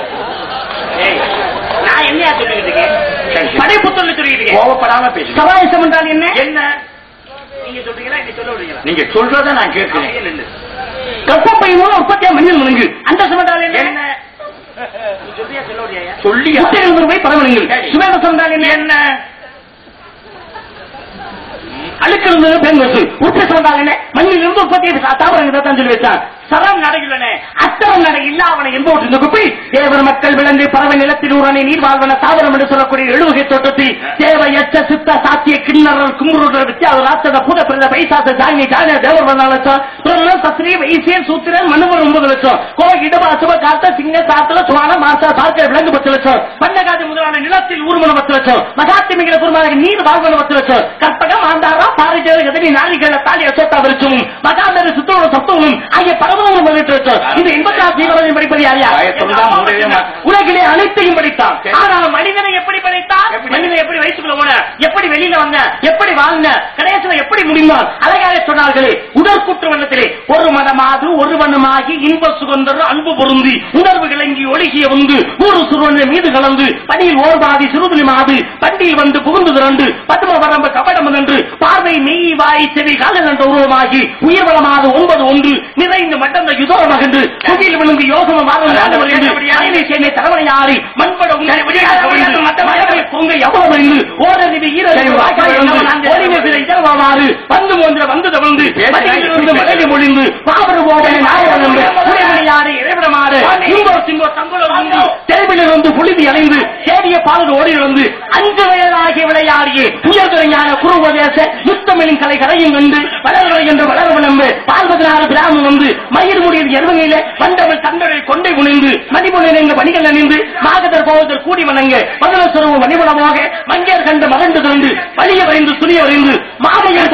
நான் என்னையா சொல்லிக்கிட்டு இருக்கேன் சரி, சரி. படைப்புத்தொல்ல சொல்லிக்கிட்டு இருக்கேன் கோவப்படாம பேசுங்க சராயசம் என்றால் என்ன என்ன நீங்க சொல்றீங்களா நீங்க சொல்ல விடுறீங்களா நீங்க சொல்றத நான் கேட்கிறேன் கற்பப்பை மூலம் உற்பத்தியா மஞ்சள் முழுங்கு அந்த சமண்டால் என்ன என்ன நீ சொல்றியா சொல்ல விடுறியா சொல்லியா முத்திரைகள் ஒருவை பரவணுங்கள் சரி. சுவேத சமண்டால் என்ன என்ன அழுக்க இருந்தது பெண் வச்சு உற்பத்தி சொன்னாங்க என்ன மண்ணில் இருந்து உற்பத்தி தாவரங்க தான் சொல்லி வச்சான் சரம் நடையுள்ளன அத்தரம் நடை இல்லாவன என்போட்டு இந்த குப்பை தேவர் மக்கள் விலங்கு பறவை நிலத்தில் ஊரணி நீர் வாழ்வன தாவரம் என்று சொல்லக்கூடிய எழுவகை தோட்டத்தில் தேவையற்ற சித்த சாத்திய கிண்ணறர் கும்புருடர் வித்தியாத ராட்சத பூத பிரத பைசாச ஜானி ஜானிய தேவர் வந்த லட்சம் பிரதமர் சஸ்திரி வைசியன் சூத்திரன் மனுவர் ஒன்பது லட்சம் கோவை இடப அசுப காத்த சிங்க சாத்தல சுவான மாசா பார்க்க விலங்கு பத்து லட்சம் பண்டகாதி முதலான நிலத்தில் ஊர்மன பத்து லட்சம் மகாத்திமிகிற குருமாக நீர் வாழ்வன பத்து லட்சம் கற்பகம் ஆண்டாரா பாரிஜர எதிரி நாளிகள தாலி அசோத்தா விருச்சமும் மகாந்தர சுத்தோட சத்துவமும் ஆகிய பரமவும் பதினெட்டு லட்சம் இந்த எண்பத்தி ஆறு தீவிரம் படிப்பது யாரியா ஆயிரத்தொன்றாம் மூலையிலே மா- உலகிலே அனைத்தையும் படித்தான் ஆனால் மனிதனை எப்படி படைத்தான் மனிதனை எப்படி வைத்துக்கொள்ள போன எப்படி வெளியில வந்த எப்படி வாழ்ந்த கடைசியில் எப்படி முடிந்தான் அழகாக சொன்னார்களே உடற்குற்ற வண்ணத்திலே ஒரு மனமாது ஒரு வனமாகி இன்ப சுகந்தர் அன்பு பொருந்தி உணர்வு கிளங்கி ஒழுகிய வந்து ஊரு சுருவன் மீது கலந்து பணியில் ஓர்பாதி சிறுதுளி மாது பண்டியில் வந்து புகுந்து திரண்டு பத்ம வரம்பு கபடம் என்று பார்வை மெய் வாய் செவி காதல் என்ற உருவமாகி உயிர் வளமாது ஒன்பது ஒன்று நிறைந்து மட்டந்த யுதோ மகன்று புவியில் விழுந்து யோசன மாதம் தலைவனையாரி மண்பட பொங்க எவ்வளவு அறிந்து ஓரறிவு ஈரவாறு வந்து போன்ற வந்து தவழ்ந்து மடியிலிருந்து மடலி மொழிந்து பாபரு போவனை நாயகன் உடைமணியாறு இறைவிடமாறு இங்கோ சிங்கோ தங்குளோ வந்து தெருவிலிருந்து புழுதி அடைந்து சேடிய பாலர் ஓடி வந்து அஞ்சு வயதாகிய விளையாடிய உயர்துறையான குருபதேச யுத்தமிழின் கலை கரையும் கண்டு வளர்வரை என்று வளர்வன் என்று பால்பதினாறு கிராமம் வந்து மயிர் முடியில் எருவகையில வந்தவள் தங்களை கொண்டை முனிந்து மணிமுனை எங்க பணிகள் அணிந்து மாகதர் போவதர் கூடி வணங்க பதினசுரவு மணிமணமாக மங்கையர் கண்டு மறந்து திறந்து வலிய வரைந்து துணிய வரைந்து மாமையர்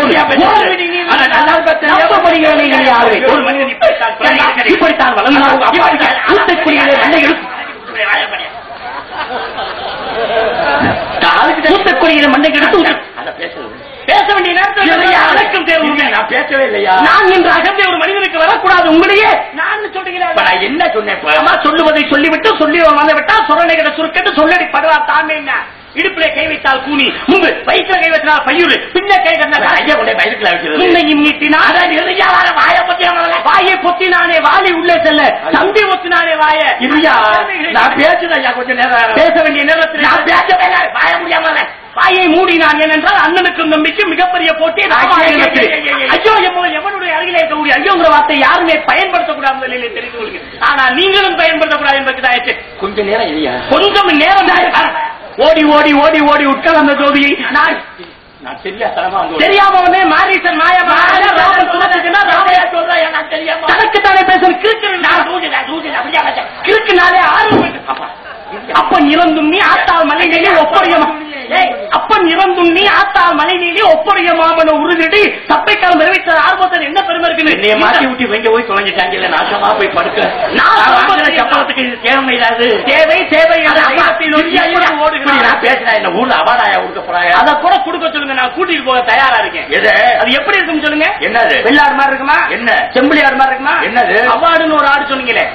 ஒரு மனிதன் இப்படித்தான் இப்படித்தான் வளர்ந்தான் இப்படித்தான் ஊத்தக்குடியிலே மண்ணை எடுத்து ஊத்தக்குடியில மண்ணை எடுத்து பேச வேண்டிய நேரத்தில் அடக்கம் தேவை நான் பேசவே இல்லையா நான் இன்று அகந்தே ஒரு மனிதனுக்கு வரக்கூடாது உங்களையே நான் சொல்லுகிறேன் இப்ப நான் என்ன சொன்னேன் இப்ப? அம்மா சொல்லுவதை சொல்லிவிட்டு சொல்லி வந்து விட்டா சொரணைகளை சுருக்கட்டு சொல்லடி படுவா தாமே என்ன இடுப்பிலே கை வைத்தால் கூனி முன்பு வயிற்றுல கை வைத்தால் பையூரு பின்ன கை கண்ண ஐயா கொண்டே வயிற்றுல வைக்கிறது முன்னையும் நீட்டினான் வாய பொத்தினானே வாயை பொத்தினானே வாலி உள்ளே செல்ல தம்பி ஒத்தினானே வாய இல்லையா நான் பேசுறேன் ஐயா கொஞ்சம் நேரம் பேச வேண்டிய நேரத்தில் நான் பேசவே இல்லை. வாய முடியாம வாயை மூடினான் ஏனென்றால் அண்ணனுக்கும் தம்பிக்கும் மிகப்பெரிய போட்டி ராமாயணத்தில். ஐயோ எம்மோ எவனுடைய அருகிலே இருக்கக்கூடிய ஐயோங்கிற வார்த்தை யாருமே பயன்படுத்தக்கூடாது நிலையிலே தெரிந்து கொள்கிறேன் ஆனா நீங்களும் பயன்படுத்தக்கூடாது என்பதுதான் கொஞ்ச நேரம் இல்லையா கொஞ்சம் நேரம் தான். ஓடி ஓடி ஓடி ஓடி உட்கார் அந்த ஜோதியை நான் நான் சரியா தரமா வந்து தெரியாம வந்து மாரீசன் மாயமா ராமன் சுமத்துக்குன்னா ராமையா சொல்றா எனக்கு தெரியாம தனக்கு தானே பேசணும் கிறுக்கு நான் தூஜில தூஜில அப்படியே வச்சேன் கிறுக்குனாலே ஆறு அப்பா அப்பன் இறந்தும் நீ ஆத்தாள் மலை நீலி ஒப்பறியமா ஏய், அப்பன் இறந்தும் நீ ஆத்தாள் மலை நீலி ஒப்பறிய மாமன உறுதிடி சப்பைக்காலம் நிறைவேற்ற ஆர்வத்தில் என்ன பெருமை என்னைய மாட்டி இருக்கு விட்டு வைங்க போய் தொலைஞ்சிட்டாங்க இல்ல நாசமா போய் படுக்க நான் நான் வாங்குற சொல்றது சம்பளத்துக்கு இது தேவை இல்லாது தேவை தேவை என்ற அது ஐயத்தை நோக்கி ஐயன் இப்படி ஓடுகிறான் நான் பேசினா என்ன ஊர்ல அவாடாயா கொடுக்க போறாயா அத கூட கொடுக்க சொல்லுங்க நான் கூட்டிட்டு போக தயாரா இருக்கேன் எது அது எப்படி இருக்குன்னு சொல்லுங்க என்னது வெள்ளாடு மாதிரி இருக்குமா என்ன? செம்பிளியாடு மாதிரி இருக்குமா என்னது? அவார்டுன்னு ஒரு ஆடு சொன்னீங்களே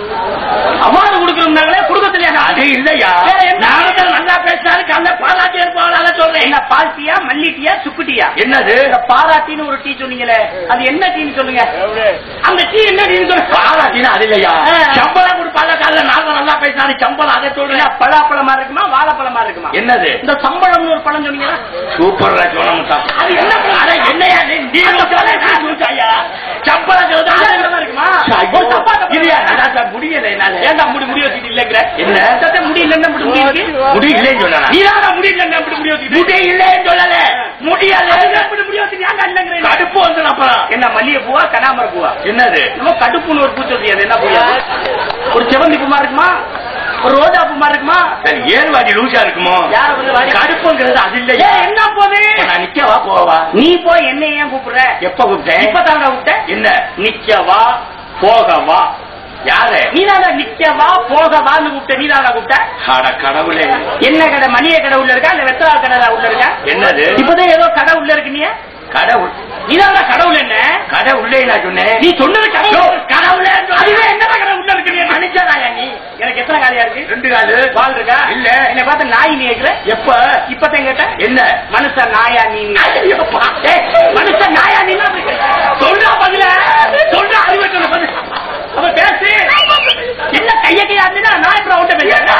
அவார்டு கொடுக்கணும்னாங்களே கொடுக்கத்திலையா அது இல்லையா வேற என்ன? நானும் நல்லா பேசினாரு கல்ல பாலாட்டி இருப்பாங்க சொல்றேன் என்ன பால் டீயா மல்லி டீயா சுக்கு டீயா என்னது இந்த பாராட்டின்னு ஒரு டீ சொன்னீங்களே அது என்ன டீன்னு சொல்லுங்க அந்த டீ என்ன டீன்னு சொல்லுங்க பாலாட்டினா அது இல்லையா ஆ. சம்பளம் கொடுப்பாங்க காலைல நாங்க நல்லா பேசினாரு சம்பளம் அதை சொல்றேன் என்ன பலாப்பழமா இருக்குமா வாழைப்பழமா இருக்குமா என்னது இந்த சம்பளம்னு ஒரு பழம் சொன்னீங்களா சூப்பர் சோழமுட்டா அது என்ன பழம்? அட என்னையா நீ நீ சொல்ல நான் சொல்லிட்டாயா சம்பளம் சொல்றா அது என்னமா இருக்குமா? ஒரு தப்பா தப்பா இல்லையா நல்லா முடியல என்னால ஏன்டா முடி முடி வச்சுட்டு இல்லங்கிற என்ன? சத்தம் முடி இல்லன்னா முடி முடி இருக்கு முடி இல்லைன்னு சொன்னா நீதானா முடி இல்லன்னா அப்படி முடி வச்சுட்டு முடி இல்லைன்னு சொல்லல முடியல அப்படி முடி வச்சுட்டு ஏன்டா இல்லங்கிற கடுப்பு வந்து அப்புறம் என்ன மல்லிகை பூவா கனாமர பூவா என்னது நம்ம கடுப்புன்னு ஒரு பூச்சி வச்சு அது என்ன பூ அது? ஒரு செவந்தி பூமா இருக்குமா ஒரு ரோஜா பூமா இருக்குமா சரி ஏழு வாடி லூசா இருக்குமோ யார வந்து வாடி கடுப்புங்கிறது அது ஏய், இல்லையா என்ன போது இப்ப நான் நிக்கவா போவா நீ போய் என்ன ஏன் கூப்பிடுற எப்ப கூப்பிட்டேன் இப்ப தாங்க விட்ட என்ன நிக்கவா போகவா யாரு நீதானா நிக்கவா போகவான்னு கூப்பிட்ட நீதானா கூப்பிட்ட அட கடவுளே என்ன கடை மளிகை கடை உள்ள இருக்கா இல்ல வெத்தலால் கடை உள்ள இருக்கா என்னது இப்பதான் ஏதோ கடை உள்ள இருக்கு நீ கடவுள் நீதானா கடவுள் என்ன கடை உள்ளே நான் சொன்னேன் நீ சொன்னது கடவுள் கடவுளே அதுவே என்ன கடை உள்ள இருக்கு நீ மனுஷனாயா நீ எனக்கு எத்தனை காலியா இருக்கு ரெண்டு காலு பால் இருக்கா இல்ல. என்னை பார்த்து நாய் நீ கேக்குற எப்ப இப்பதான் கேட்ட என்ன மனுஷன் நாயா நீ ஐயோப்பா. ஏய், மனுஷன் நாயா நீ சொல்றா பதில சொல்றா அறிவு சொல்ல பதில் அப்ப பேசு என்ன கைய கையா இருந்துன்னா நான் இப்ப அவன்கிட்ட பேசுறேன்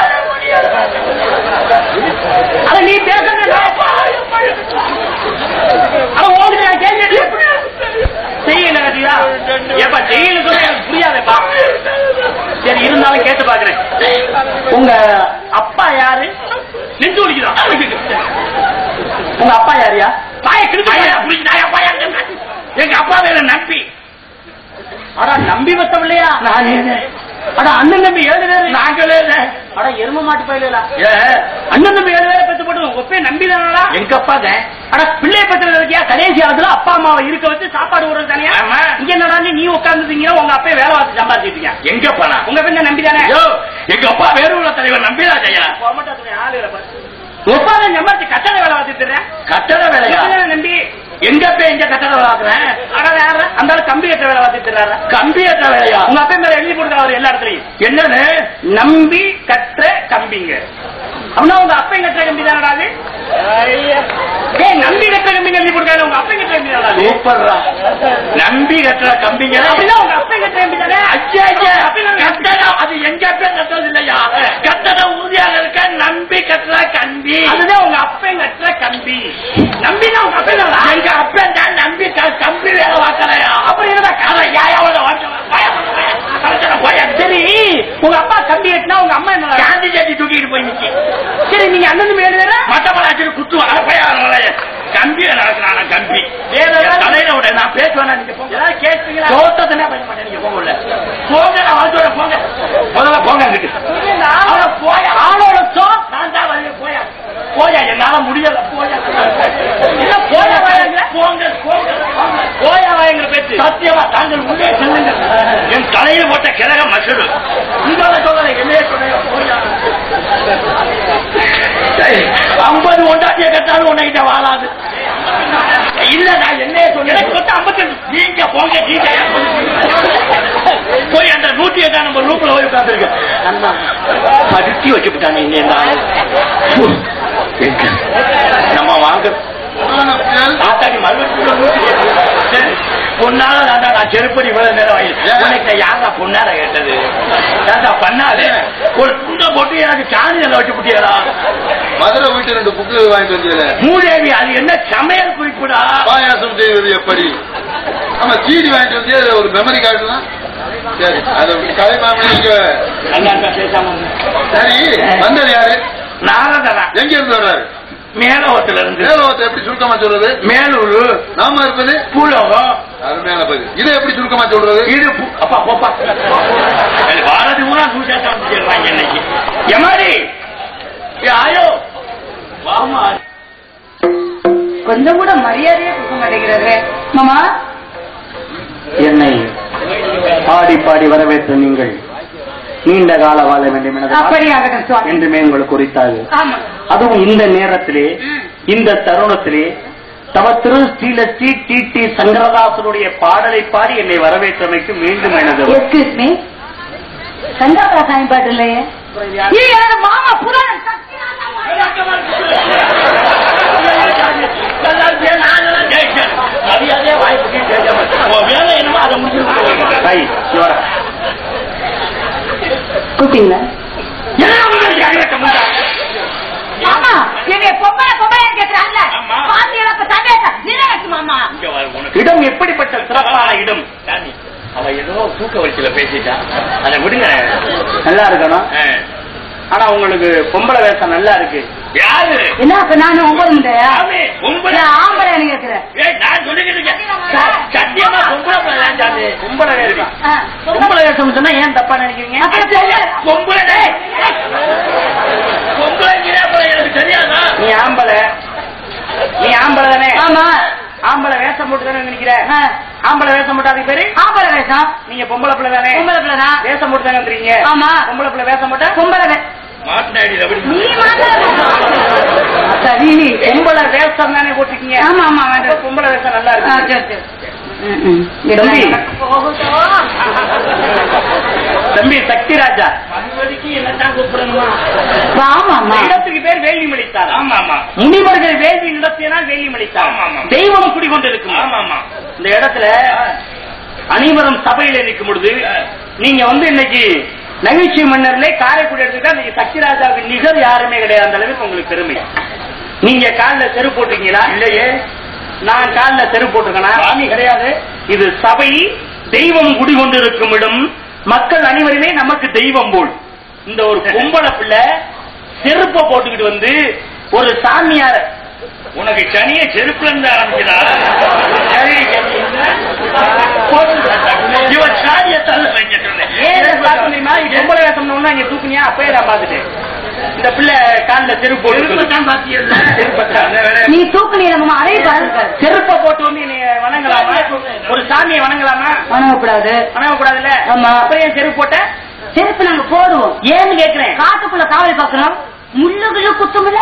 அட நீ பேசுறது நான் அட ஏப்பா ஜெயிலு சொல்ல எனக்கு புரியாதேப்பா சரி இருந்தாலும் கேட்டு பாக்குறேன் உங்க அப்பா யாரு நெஞ்சு ஒலிக்குதான் உங்க அப்பா யாரியா பாய எங்க அப்பா வேற நம்பி அடா நம்பி வச்சம் இல்லையா நான் அட அண்ணன் தம்பி ஏழு பேரு நாங்களே அட எரும மாட்டு பயிலா அண்ணன் தம்பி ஏழு பேரை பெத்து போட்டு உங்க ஒப்பே நம்பி தானடா எங்க அப்பா அட பிள்ளை பத்திரத்துல இருக்கியா கடைசி ஆத்துல அப்பா அம்மாவை இருக்க வச்சு சாப்பாடு ஊறது தானே இங்க என்னடா நீ உட்கார்ந்துட்டீங்க உங்க அப்பா வேலை பார்த்து சம்பாதிச்சிட்டீங்க எங்க அப்பா உங்க பின்ன நம்பி தானே எங்க அப்பா வேறு உள்ள தலைவர் நம்பிதான் செய்யலாம் ஆளு ஒப்பா தான் சம்பாதிச்சு கட்டட வேலை பார்த்துட்டு கட்டட வேலையா நம்பி எங்க அப்பா எங்க கட்டட வேலை பார்க்கறேன் அட வேற அந்த ஆளு கம்பி கட்ட வேலை பார்த்துட்டு கம்பி கட்ட வேலையா உங்க அப்பா மேல எழுதி போட்டுருக்காரு எல்லா இடத்துலயும் என்னன்னு நம்பி கற்ற கம்பிங்க அப்படின்னா உங்க அப்பா கட்டுற கம்பி தானடா அது ஏய் நம்பி கட்டுற கம்பிங்க எழுதி போட்டுருக்காரு உங்க அப்பா கட்டுற கம்பி தானடா சூப்பர்ரா நம்பி கட்டுற கம்பிங்க அப்படின்னா உங்க அப்பா கட்டுற கம்பி தானே அச்சா கட்டடம் அது எங்க அப்பா கட்டுறது இல்லையா கட்டடம் உறுதியாக இருக்க நம்பி கட்டுற கம்பி அதுதான் உங்க அப்பா கட்டுற கம்பி நம்பினா உங்க அப்பா எங்க அப்பா தான் நம்பி க- கம்பி வேலை பார்க்கலையா அப்படி இருந்தா கதை யாயோட சரி உங்க அப்பா கம்பி கட்டினா உங்க அம்மா என்ன காந்தி சட்டி தூக்கிட்டு போய் நிக்கி சரி நீங்க அண்ணன் மேல வேற மட்டமலாச்சு குத்துவாங்க கம்பி நடக்கிறான கம்பி தலையில விட நான் பேசுவேன் நீங்க போங்க கேட்டீங்களா தோட்டத்தினா பண்ண மாட்டேன் நீங்க போங்க உள்ள. போங்க நான் வாழ்த்தோட போங்க முதல்ல போங்க அங்கிட்டு அவன போய ஆளோட சோ நான் தான் வரல போயா போயா என்னால முடியல போயா என்ன போயா வாயங்க போங்க போங்க போங்க. போயா வாயங்கிற பேச்சு சத்தியமா தாங்கள் உள்ளே செல்லுங்க என் தலையில் போட்ட கிழக மசரு உங்களால சொல்றேன் என்னையே சொல்றேன் போயா ஐம்பது ஒன்றாட்டிய கட்டாலும் உன்கிட்ட வாழாது இல்ல நான் என்னைய சொன்னேன் ஐம்பத்தி நீங்க போங்க நீங்க ஏன் போய் அந்த நூற்றி எட்டாம் நம்பர் ரூம்ல போய் உட்காந்துருக்க அண்ணா படுத்தி வச்சுட்டானே இந்த ஆளு. ஃபு, எங்க? நம்ம வாங்க ஆத்தாடி மறுபடியும் சரி, பொண்ணால தாண்டா நான் செருப்படி இவ்வளவு நேரம் ஆயிடுச்சு உனக்கு யாரா பொண்ணார கேட்டது தாண்டா பண்ணாது ஒரு துண்டை போட்டு எனக்கு சாணியில் வச்சு புட்டியடா மதுரை வீட்டு ரெண்டு புக்கு வாங்கிட்டு வந்தீங்க மூதேவி அது என்ன சமையல் குறிப்புடா பாயாசம் செய்வது எப்படி ஆமா சீடி வாங்கிட்டு வந்தே ஒரு மெமரி கார்டு தான் சரி அதை கலைமாமணி நீங்க நல்லா இருக்கா பேசாம இரு. சரி வந்தது யாரு நாரதரா எங்க இருந்து வர்றாரு மேலோகத்துல இருந்து மேலோகத்தை எப்படி சுருக்கமா சொல்றது மேலூர் நாம இருப்பது பூலோகம் அருமையான பதில் இதை எப்படி சுருக்கமா சொல்றது இது பு- அப்பா போப்பா சரி, பாரதி ஊரா சூசாட்டா சொல்றாங்க இன்னைக்கு எமாரி ஏ, ஆயோ வாமா கொஞ்சம் கூட மரியாதையே கொடுக்க மாட்டேங்கிறாரு மாமா என்னை பாடி பாடி வரவேற்ற நீங்கள் நீண்ட கால வாழ வேண்டும் எனது அப்படி ஆகட்டும் சுவாமி என்றுமே உங்களுக்கு குறித்தாது ஆமா அதுவும் இந்த நேரத்திலே ம். இந்த தருணத்திலே தவ திரு ஸ்ரீலஸ்ரீ டி டி சங்கரதாசனுடைய பாடலை பாடி என்னை வரவேற்றமைக்கு மீண்டும் எனது எக்ஸ்கியூஸ் மீ சங்காபுரா சாமி பாட்டு இல்லையே இது எனது மாமா புராணம் மரியாதையா வாய்ப்பு வேலை என்னமோ அதை முடிச்சு கை சிவரா கூப்பிட்டீங்களா என்ன உங்களுக்கு அறிவட்ட முன்னாடி மாமா என்னைய பொம்பளை பொம்பளை கேட்கிறாங்கல்ல ஆமா. பாத்தியெல்லாம் இப்ப சந்தேகம் நினைவச்சு மாமா இங்க வர உனக்கு இடம் எப்படிப்பட்ட சிறப்பான இடம் சாமி, அவ ஏதோ தூக்க வச்சுல பேசிட்டா அதை விடுங்க நல்லா இருக்கணும் ஆ. ஆனா உங்களுக்கு பொம்பளை வேஷம் நல்லா இருக்கு யாரு என்ன அப்ப நானும் ஒன்பது முண்டையா சாமி, பொம்பளை ஆம்பளை கேட்கிறேன் ஏய், நான் சொல்லிக்கிட்டு இருக்கேன். ச- சத்தியமா பொம்பளை பிள்ளை தான் சாமி. பொம்பளை வேஷம் ஆ. பொம்பளை வேஷம் சொன்னா ஏன் தப்பா நினைக்கிறீங்க அப்புறம் பொம்பளை. பொம்பளை டேய். பொம்பளைங்கிறே அப்புறம் எனக்கு தெரியாதா நீ ஆம்பளை நீ ஆம்பளை தானே ஆமா ஆம்பளை வேஷம் போட்டு தானே நினைக்கிற ஆ. ஆம்பளை வேஷம் போட்டு அதுக்கு பேரு ஆம்பளை வேஷம் நீங்க பொம்பளை பிள்ளை தானே பொம்பளை பிள்ளை தான் வேஷம் போட்டு தானே வந்துறீங்க ஆமா. பொம்பளை பிள்ளை வேஷம் போட்டா பொம்பளை வே- மாட்டினாடி ரபடி நீ சரி பொம்பளை வேஷம் தானே போட்டிருக்கீங்க ஆமா ஆமா அப்ப வேண்டாம் பொம்பளை வேஷம் நல்லா ஆ, இருக்கு சரி சரி ம், ம். தம்பி. போகட்டும். தம்பி சக்தி ராஜா மறுபடிக்கு என்னத்தான் கூப்பிடணுமா ஆமாம்மா. இந்த இடத்துக்கு பேர் வேள்வி மலித்தார் ஆமா ஆமா முனிவர்கள் வேள்வி நடத்தியனால் வேள்வி மலித்தார் ஆமா, ஆமா. தெய்வம் குடிகொண்டிருக்கும் ஆமா ஆமா இந்த இடத்துல அனைவரும் சபையில நிற்கும் பொழுது நீங்க வந்து இன்னைக்கு நகைச்சுவை மன்னர்ல காரைக்குடி எடுத்துக்கிட்டா இன்னைக்கு சக்திராஜாவுக்கு நிகர் யாருமே கிடையாது அந்த அளவுக்கு உங்களுக்கு பெருமை நீங்க காலில் செருப்பு போட்டிருக்கீங்களா இல்லையே நான் காலில் செருப்பு போட்டிருக்கேனா சாமி கிடையாது இது சபை தெய்வம் குடிகொண்டிருக்கும் இடம் மக்கள் அனைவருமே நமக்கு தெய்வம் போல் இந்த ஒரு பொம்பளை பிள்ளை செருப்பை போட்டுக்கிட்டு வந்து ஒரு சாமியார உனக்கு சனிய செருப்புல இருந்து ஆரம்பிக்கிறா இவன் சாதிய தள்ள வைக்க சொன்னேன் பொம்பளை வேஷம்னு இங்க தூக்குனியா அப்பயே நான் பாத்துட்டேன் இந்த பிள்ளை கால்ல செருப்பு போட்டு தான் பாத்தியல்ல செருப்பத்தான் நீ தூக்கு நீளமா அறைய பாருங்க செருப்பை போட்டு வந்து என்னைய வணங்கலாமா ஒரு சாமியை வணங்கலாமா வணங்கக்கூடாது வணங்கக்கூடாதுல்ல ஆமா. அப்புறம் ஏன் செருப்பு போட்ட செருப்பு நாங்க போடுவோம் ஏன்னு கேக்குறேன் காட்டுக்குள்ள காவல் பாக்குறோம் முள்ளு கிள்ளு குத்துமில்ல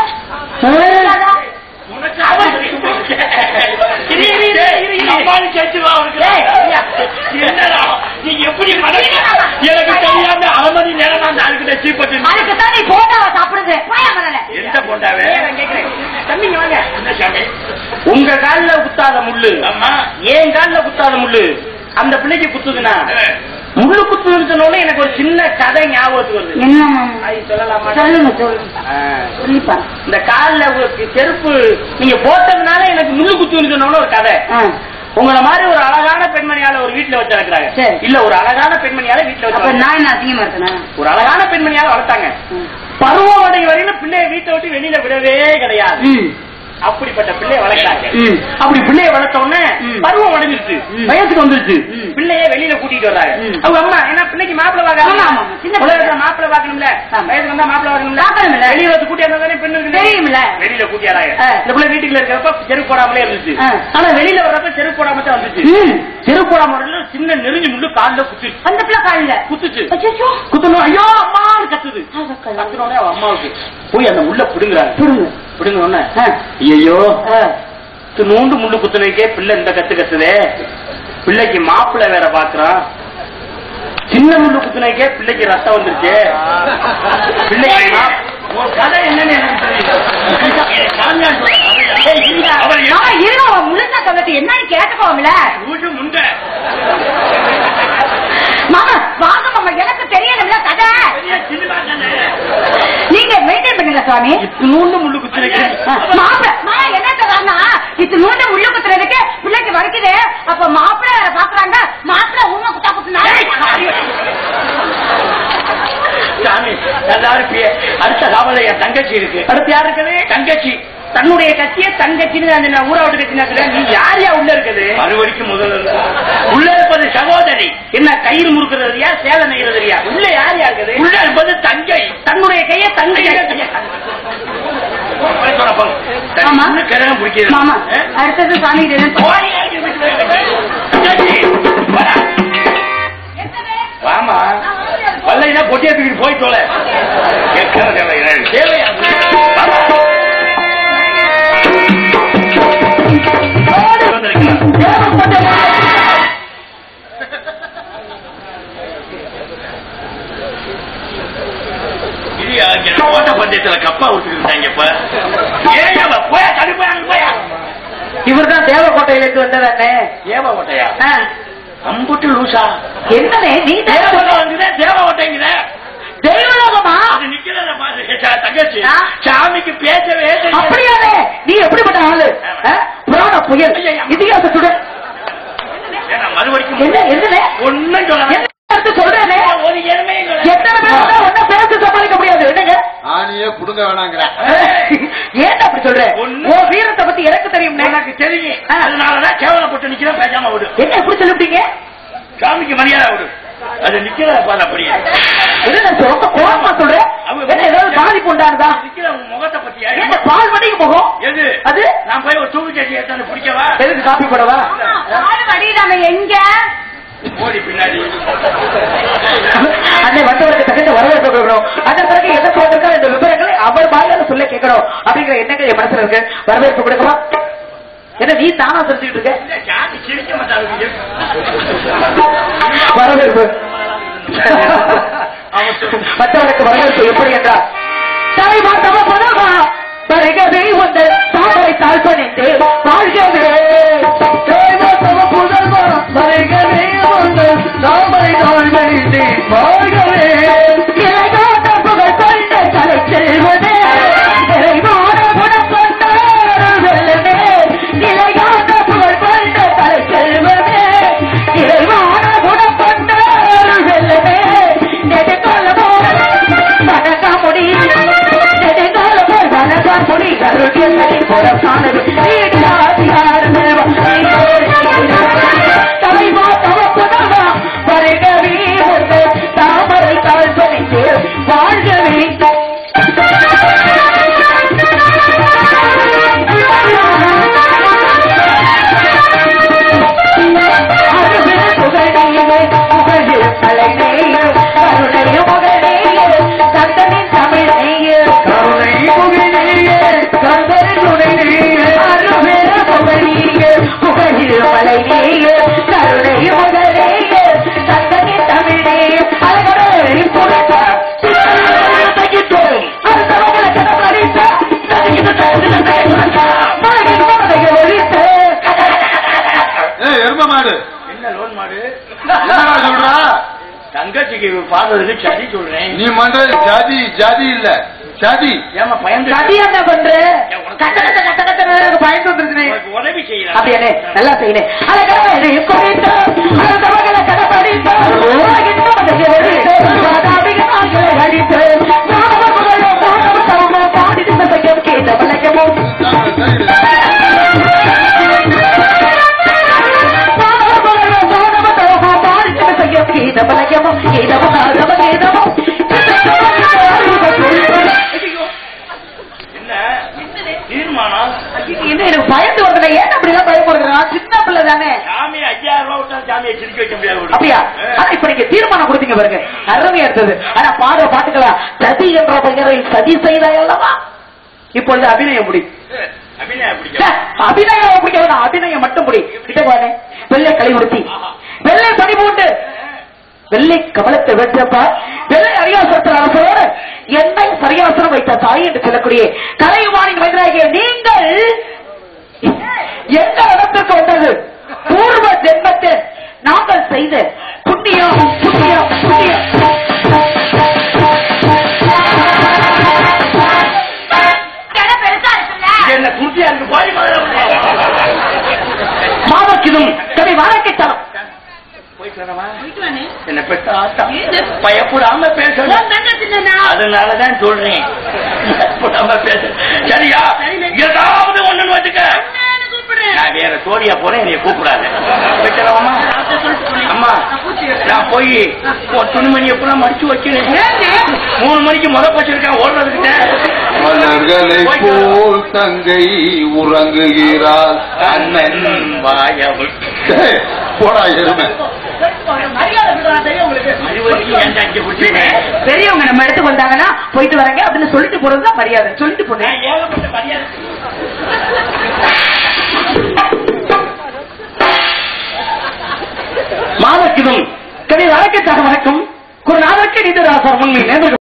எனக்கு தெரியாம அரை மணி நேரம் நான் அதுக்கிட்ட சீப்பட்டு அதுக்கு தான் நீ போட்டாவ சாப்பிடுது போயா மரல எந்த போண்டாவே தம்பிங்க வாங்க என்ன சாமி உங்க கால்ல குத்தாத முள்ளு ஏன் கால்ல குத்தாத முள்ளு அந்த பிள்ளைக்கு குத்துதுன்னா முள்ளு குத்துதுன்னு சொன்னோடனே எனக்கு ஒரு சின்ன கதை ஞாபகத்துக்கு வருது என்ன மாமா? அது சொல்லலாமா சொல்லுங்க சொல்லுங்க ஆ. சொல்லிப்பா இந்த கால்ல ஒரு செருப்பு நீங்க போட்டதுனால எனக்கு முள்ளு குத்துன்னு சொன்னோன்னு ஒரு கதை ஆ. உங்கள மாதிரி ஒரு அழகான பெண்மணியால ஒரு வீட்டுல வச்சிருக்கிறாங்க சரி. இல்ல ஒரு அழகான பெண்மணியால வீட்டுல அப்ப வச்சு நான் என்ன அசிங்கமா இருக்கேனா ஒரு அழகான பெண்மணியால வளர்த்தாங்க ம். பருவம் அடை வரையிலும் பிள்ளைய வீட்டை விட்டு வெளியில விடவே கிடையாது ம். அப்படிப்பட்ட பிள்ளைய வளர்த்தாங்க ம். அப்படி பிள்ளைய வளர்த்த உடனே ம். பருவம் அடைஞ்சிருச்சு ம். வயசுக்கு வந்துருச்சு ம். பிள்ளைய வெளியில கூட்டிட்டு வர்றாங்க ம். அவங்க அம்மா ஏன்னா பிள்ளைக்கு மாப்பிள்ள ஆமா, பார்க்க ஆமா. சின்ன பிள்ளை. உலகத்துல மாப்பிள்ள பார்க்கணும்ல ஆமா. வயசுக்கு வந்தா மாப்பிள்ள பார்க்கணும்ல பார்க்கணும்ல. வெளியில வந்து கூட்டி வந்தா தானே பெண்ணு இருக்குது. தெரியும்ல. வெளியில கூட்டி வராங்க ஆ. இந்த பிள்ளை வீட்டுக்குள்ள இருக்கிறப்ப செருப்பு போடாமலே இருந்துச்சு ஆ. ஆனா வெளியில வர்றப்ப செருப்பு போடாம தான் வந்துச்சு ம். செருப்பு போடாம வரல சின்ன நெருங்கி முள்ளு கால்ல குத்துச்சு அந்த பிள்ளை காலில குத்துச்சு அச்சச்சோ. குத்தணும் ஐயோ அம்மான்னு கத்துது அதக்கல்ல. கத்துனோடனே அவ அம்மாவுக்கு போய் அந்த முள்ள பிடுங்குறாங்க புடுங்க. பிடுங்க உடனே ஆ. ஐயோ ஆ. நூண்டு முள்ளு குத்துனதுக்கே பிள்ளை இந்த கத்து கத்துதே பிள்ளைக்கு மாப்பிள்ளை வேற பாக்குறான் சின்ன முள்ளு குத்துனதுக்கே பிள்ளைக்கு ரத்தம் வந்துருச்சு பிள்ளைக்கு மா- உன் கதை என்னன்னு எனக்கு தெரியல. ஏய், சாமியார் சொல்ற கதையா? ஏய், இருடா. அவர் என்ன- மாமா இருங்க அவன் முழுசா சொல்லட்டு என்னன்னு கேட்டுக்கோம்ல ஊட்டு முண்டை. மாமா வாங்க மாமா எனக்கு தெரியணும்ல கதை பெரிய சினிமா தானே. நீங்க மெயின்டைன் பண்ணுங்க சுவாமி இத்தினூண்டு முள்ளு குத்துனதுக்கே மாப்பிள்ள மாமா என்ன சொல்றாங்கன்னா இது நூண்டு முள்ளு குத்துறதுக்கு பிள்ளைக்கு வரைக்குது அப்ப மாப்பிள்ள வேற பாக்குறாங்க மாப்பிள்ள ஊமை குத்தா குத்துனா சாமி நல்லா இருப்பியே அடுத்த காவல என் தங்கச்சி இருக்கு அடுத்து யார் இருக்குது தங்கச்சி தன்னுடைய கட்சியே தங்கச்சின்னு அந்த ஊரா விட்டு கட்சினா நீ யார் யா உள்ள இருக்குது மறுபடிக்கும் முதல்ல உள்ள இருப்பது சகோதரி என்ன கயிறு முறுக்குறதுயா சேலை நெய்யறதுயா உள்ள யார் யா இருக்குது உள்ள இருப்பது தங்கை தன்னுடைய கையை தங்கை ஆமா. கிரகம் பிடிக்கிறது மாமா அடுத்தது சாமி கிட்ட என்ன ஓடி, ஓடி, ஓடி, ஓடி. தங்கச்சி, வாடா. வாமா வல்லைனா பொட்டியை தூக்கிட்டு போய் தொலை கேட்கற தேவையா தேவையா வாமா. வந்திருக்கலாம். இது யாருக்கு என்ன ஓட்ட பந்தயத்துல கப்பா விட்டுக்கிட்டாங்கப்ப ஏன் அவ போயா தடுப்பா போயா இவர் தான் தேவக்கோட்டையிலிருந்து வந்தவண்ணே ஏவ ஓட்டையா ஆ. அம்புட்டு லூசா என்னவே நீ தேவ ஓட்டை வந்துதே தேவ ஓட்டைங்குதே தெய்வலோகமா அது நிக்கிறத பாரு சா- தங்கச்சி ஆ? சாமிக்கு பேசவே தெரியாது. அப்படியாவே நீ எப்படிப்பட்ட ஆளு ஆ? புராண புயல் இதிகாசத்துடன் ஏன்னா மறுபடிக்கும் என்ன என்னண்ணே ஒண்ணும் சொல்ல என்ன கருத்து சொல்றேனே ஒரு எருமையும் சொல்ல எத்தனை பேர் வந்தா ஒண்ணா பேசி சமாளிக்க முடியாது என்னங்க ஆணியே புடுங்க வேணாங்கிற ஏன் அப்படி சொல்ற ஒண்ணு- உன் வீரத்தை பத்தி எனக்கு தெரியும் எனக்கு தெரியும் அதனாலதான் கேவலப்பட்டு நிக்கிறேன் பேசாம விடு என்ன எப்படி சொல்லிவிட்டீங்க சாமிக்கு மரியாதை விடு அது நிக்கிறத பாரு அப்படியே என்ன நான் ரொம்ப கோபமா சொல்றேன் அவங்க- என்ன ஏதாவது பாதிப்பு உண்டாருதா நிக்கிற உன் முகத்தை பத்தியா என்ன பால் மணிக்கு போகும் எது அது நான் போய் ஒரு தூக்கு கட்டி எடுத்தாந்து பிடிக்கவா எதுக்கு காப்பி போடவா பால் வடிதாம எங்க ஓடி பின்னாடி அன்னை வந்தவருக்கு தகுந்த வரவேற்பு கொடுக்கணும் அதன் பிறகு எதற்கு வந்திருக்காரு இந்த விவரங்களை அவர் வாயால சொல்ல கேட்கணும் அப்படிங்கிற எண்ணங்கள் என் மனசுல இருக்கு வரவேற்பு கொடுக்கவா என்ன நீ தானா செஞ்சுக்கிட்டு இருக்க இல்ல, சாமி சிரிக்க மாட்டாங்க வரவேற்பு மற்றவனுக்கு வரவேற்பு எப்படி என்றால் தலைவா தவ பதவா வருகவே உந்த தாமரை தாழ்பணிந்து வாழ்கவே தலைவா தவ புதல்வா வருகவே உந்த தாமரை தாழ்பணிந்து வாழ்கவே இறைவான புகழ் கொண்ட கலை செல்வதே இறைவான குணம் கொண்ட வெல்லவே நிலையான புகழ் கொண்ட கலை செல்வதே இறைவான மாடு என்ன லோன் மாடு என்னடா சொல்றா தங்கச்சிக்கு பார்த்ததுக்கு சரி சொல்றேன் நீ பண்றது ஜாதி ஜாதி இல்ல சதி ஏமா பயந்து சதி என்ன பண்ற கட்ட கட்ட கட்ட கட்ட பயந்து வந்துருச்சுனே உனக்கு உதவி செய்யலாம் அப்படியானே நல்லா செய்யணும் அழகாக குறித்த அழகமகளை கடப்படித்த உலகின் மதத்தை வெடித்து வாதாபிக ஆண்களை அடித்து மாணவ புகழோ மாணவ தவமோ பாடி திசைக்கும் கேட்ட வழக்கமோ மாணவ புகழோ மாணவ தவமோ பாடி திசைக்கும் கேட்ட வழக்கமோ கேதமோ நாதமோ கேதமோ என்ன தீர்மானம் என்ன எனக்கு பயந்து வருதுல ஏன் அப்படிலாம் பயப்படுறான் சின்ன பிள்ளை தானே சாமி ஐயாயிரம் ரூபாய் விட்டா சாமியை சிரிக்க வைக்க முடியாது அப்படியா ஆனா இப்ப நீங்க தீர்மானம் கொடுத்தீங்க பாருங்க அருமையா இருந்தது ஆனா பாடுற பாட்டுகளா சதி என்ற பெயரை சதி செய்தாய் அல்லவா இப்பொழுது அபிநயம் முடி அபிநயா ச்சே, பிடிக்கும் அபிநயம் பிடிக்க வேணாம் அபிநயம் மட்டும் முடி கிட்ட போனே வெள்ளை கலைமுறுத்தி வெள்ளை பனிபூண்டு வெள்ளை கமலத்தை வெற்றப்பா வெள்ளை அரியாசனத்தில் அரசரோடு என்னை சரியாசனம் வைத்த தாய் என்று சொல்லக்கூடிய கலையுமானின் வயதாகிய நீங்கள் எந்த இடத்திற்கு வந்தது பூர்வ ஜென்மத்தில் நாங்கள் செய்த புண்ணியம் புண்ணியம் புண்ணியம் கிட பெருசா இருக்குல்ல என்ன குட்டியா இருக்கு போய் மாதக்கிதும் கவி வாழ்க்கைத்தனம் போயிட்டு வரமா என்ன பெற்ற ஆத்தா பயப்படாம உன் பேசணும் தங்கச்சி தானா? அதனாலதான் சொல்றேன் பயப்படாம பேச சரியா ஏதாவது ஒண்ணு வச்சுக்க அண்ணான்னு கூப்பிடுறேன். நான் வேற சோடியா போறேன் என்னைய கூப்பிடாத பெற்றவமா அம்மா நான் போய் உன் துணிமணி எப்பெல்லாம் மடிச்சு வைக்கிறேன் மூணு மணிக்கு முத வச்சிருக்கேன் ஓடுறதுக்கிட்ட மலர்களை போல் தங்கை உறங்குகிறாள் அண்ணன் வாயவள் டேய், போடா எருமை மரியாதை விடுறா, தெரியும் உங்களுக்கு. அது வரைக்கும் ஏன்டா இங்க பிடிச்சிருக்கேன் பெரியவங்க நம்ம இடத்துக்கு வந்தாங்கன்னா போயிட்டு வரங்க அப்படின்னு சொல்லிட்டு போறதுதான் மரியாதை சொல்லிட்டு போனேன் நான் ஏகப்பட்ட மரியாதை மாதக்கிதும் கவி வழக்கத்தாக வணக்கம் குருநாதற்கு நீந்தராசர் முன்னில் நேர்ந்து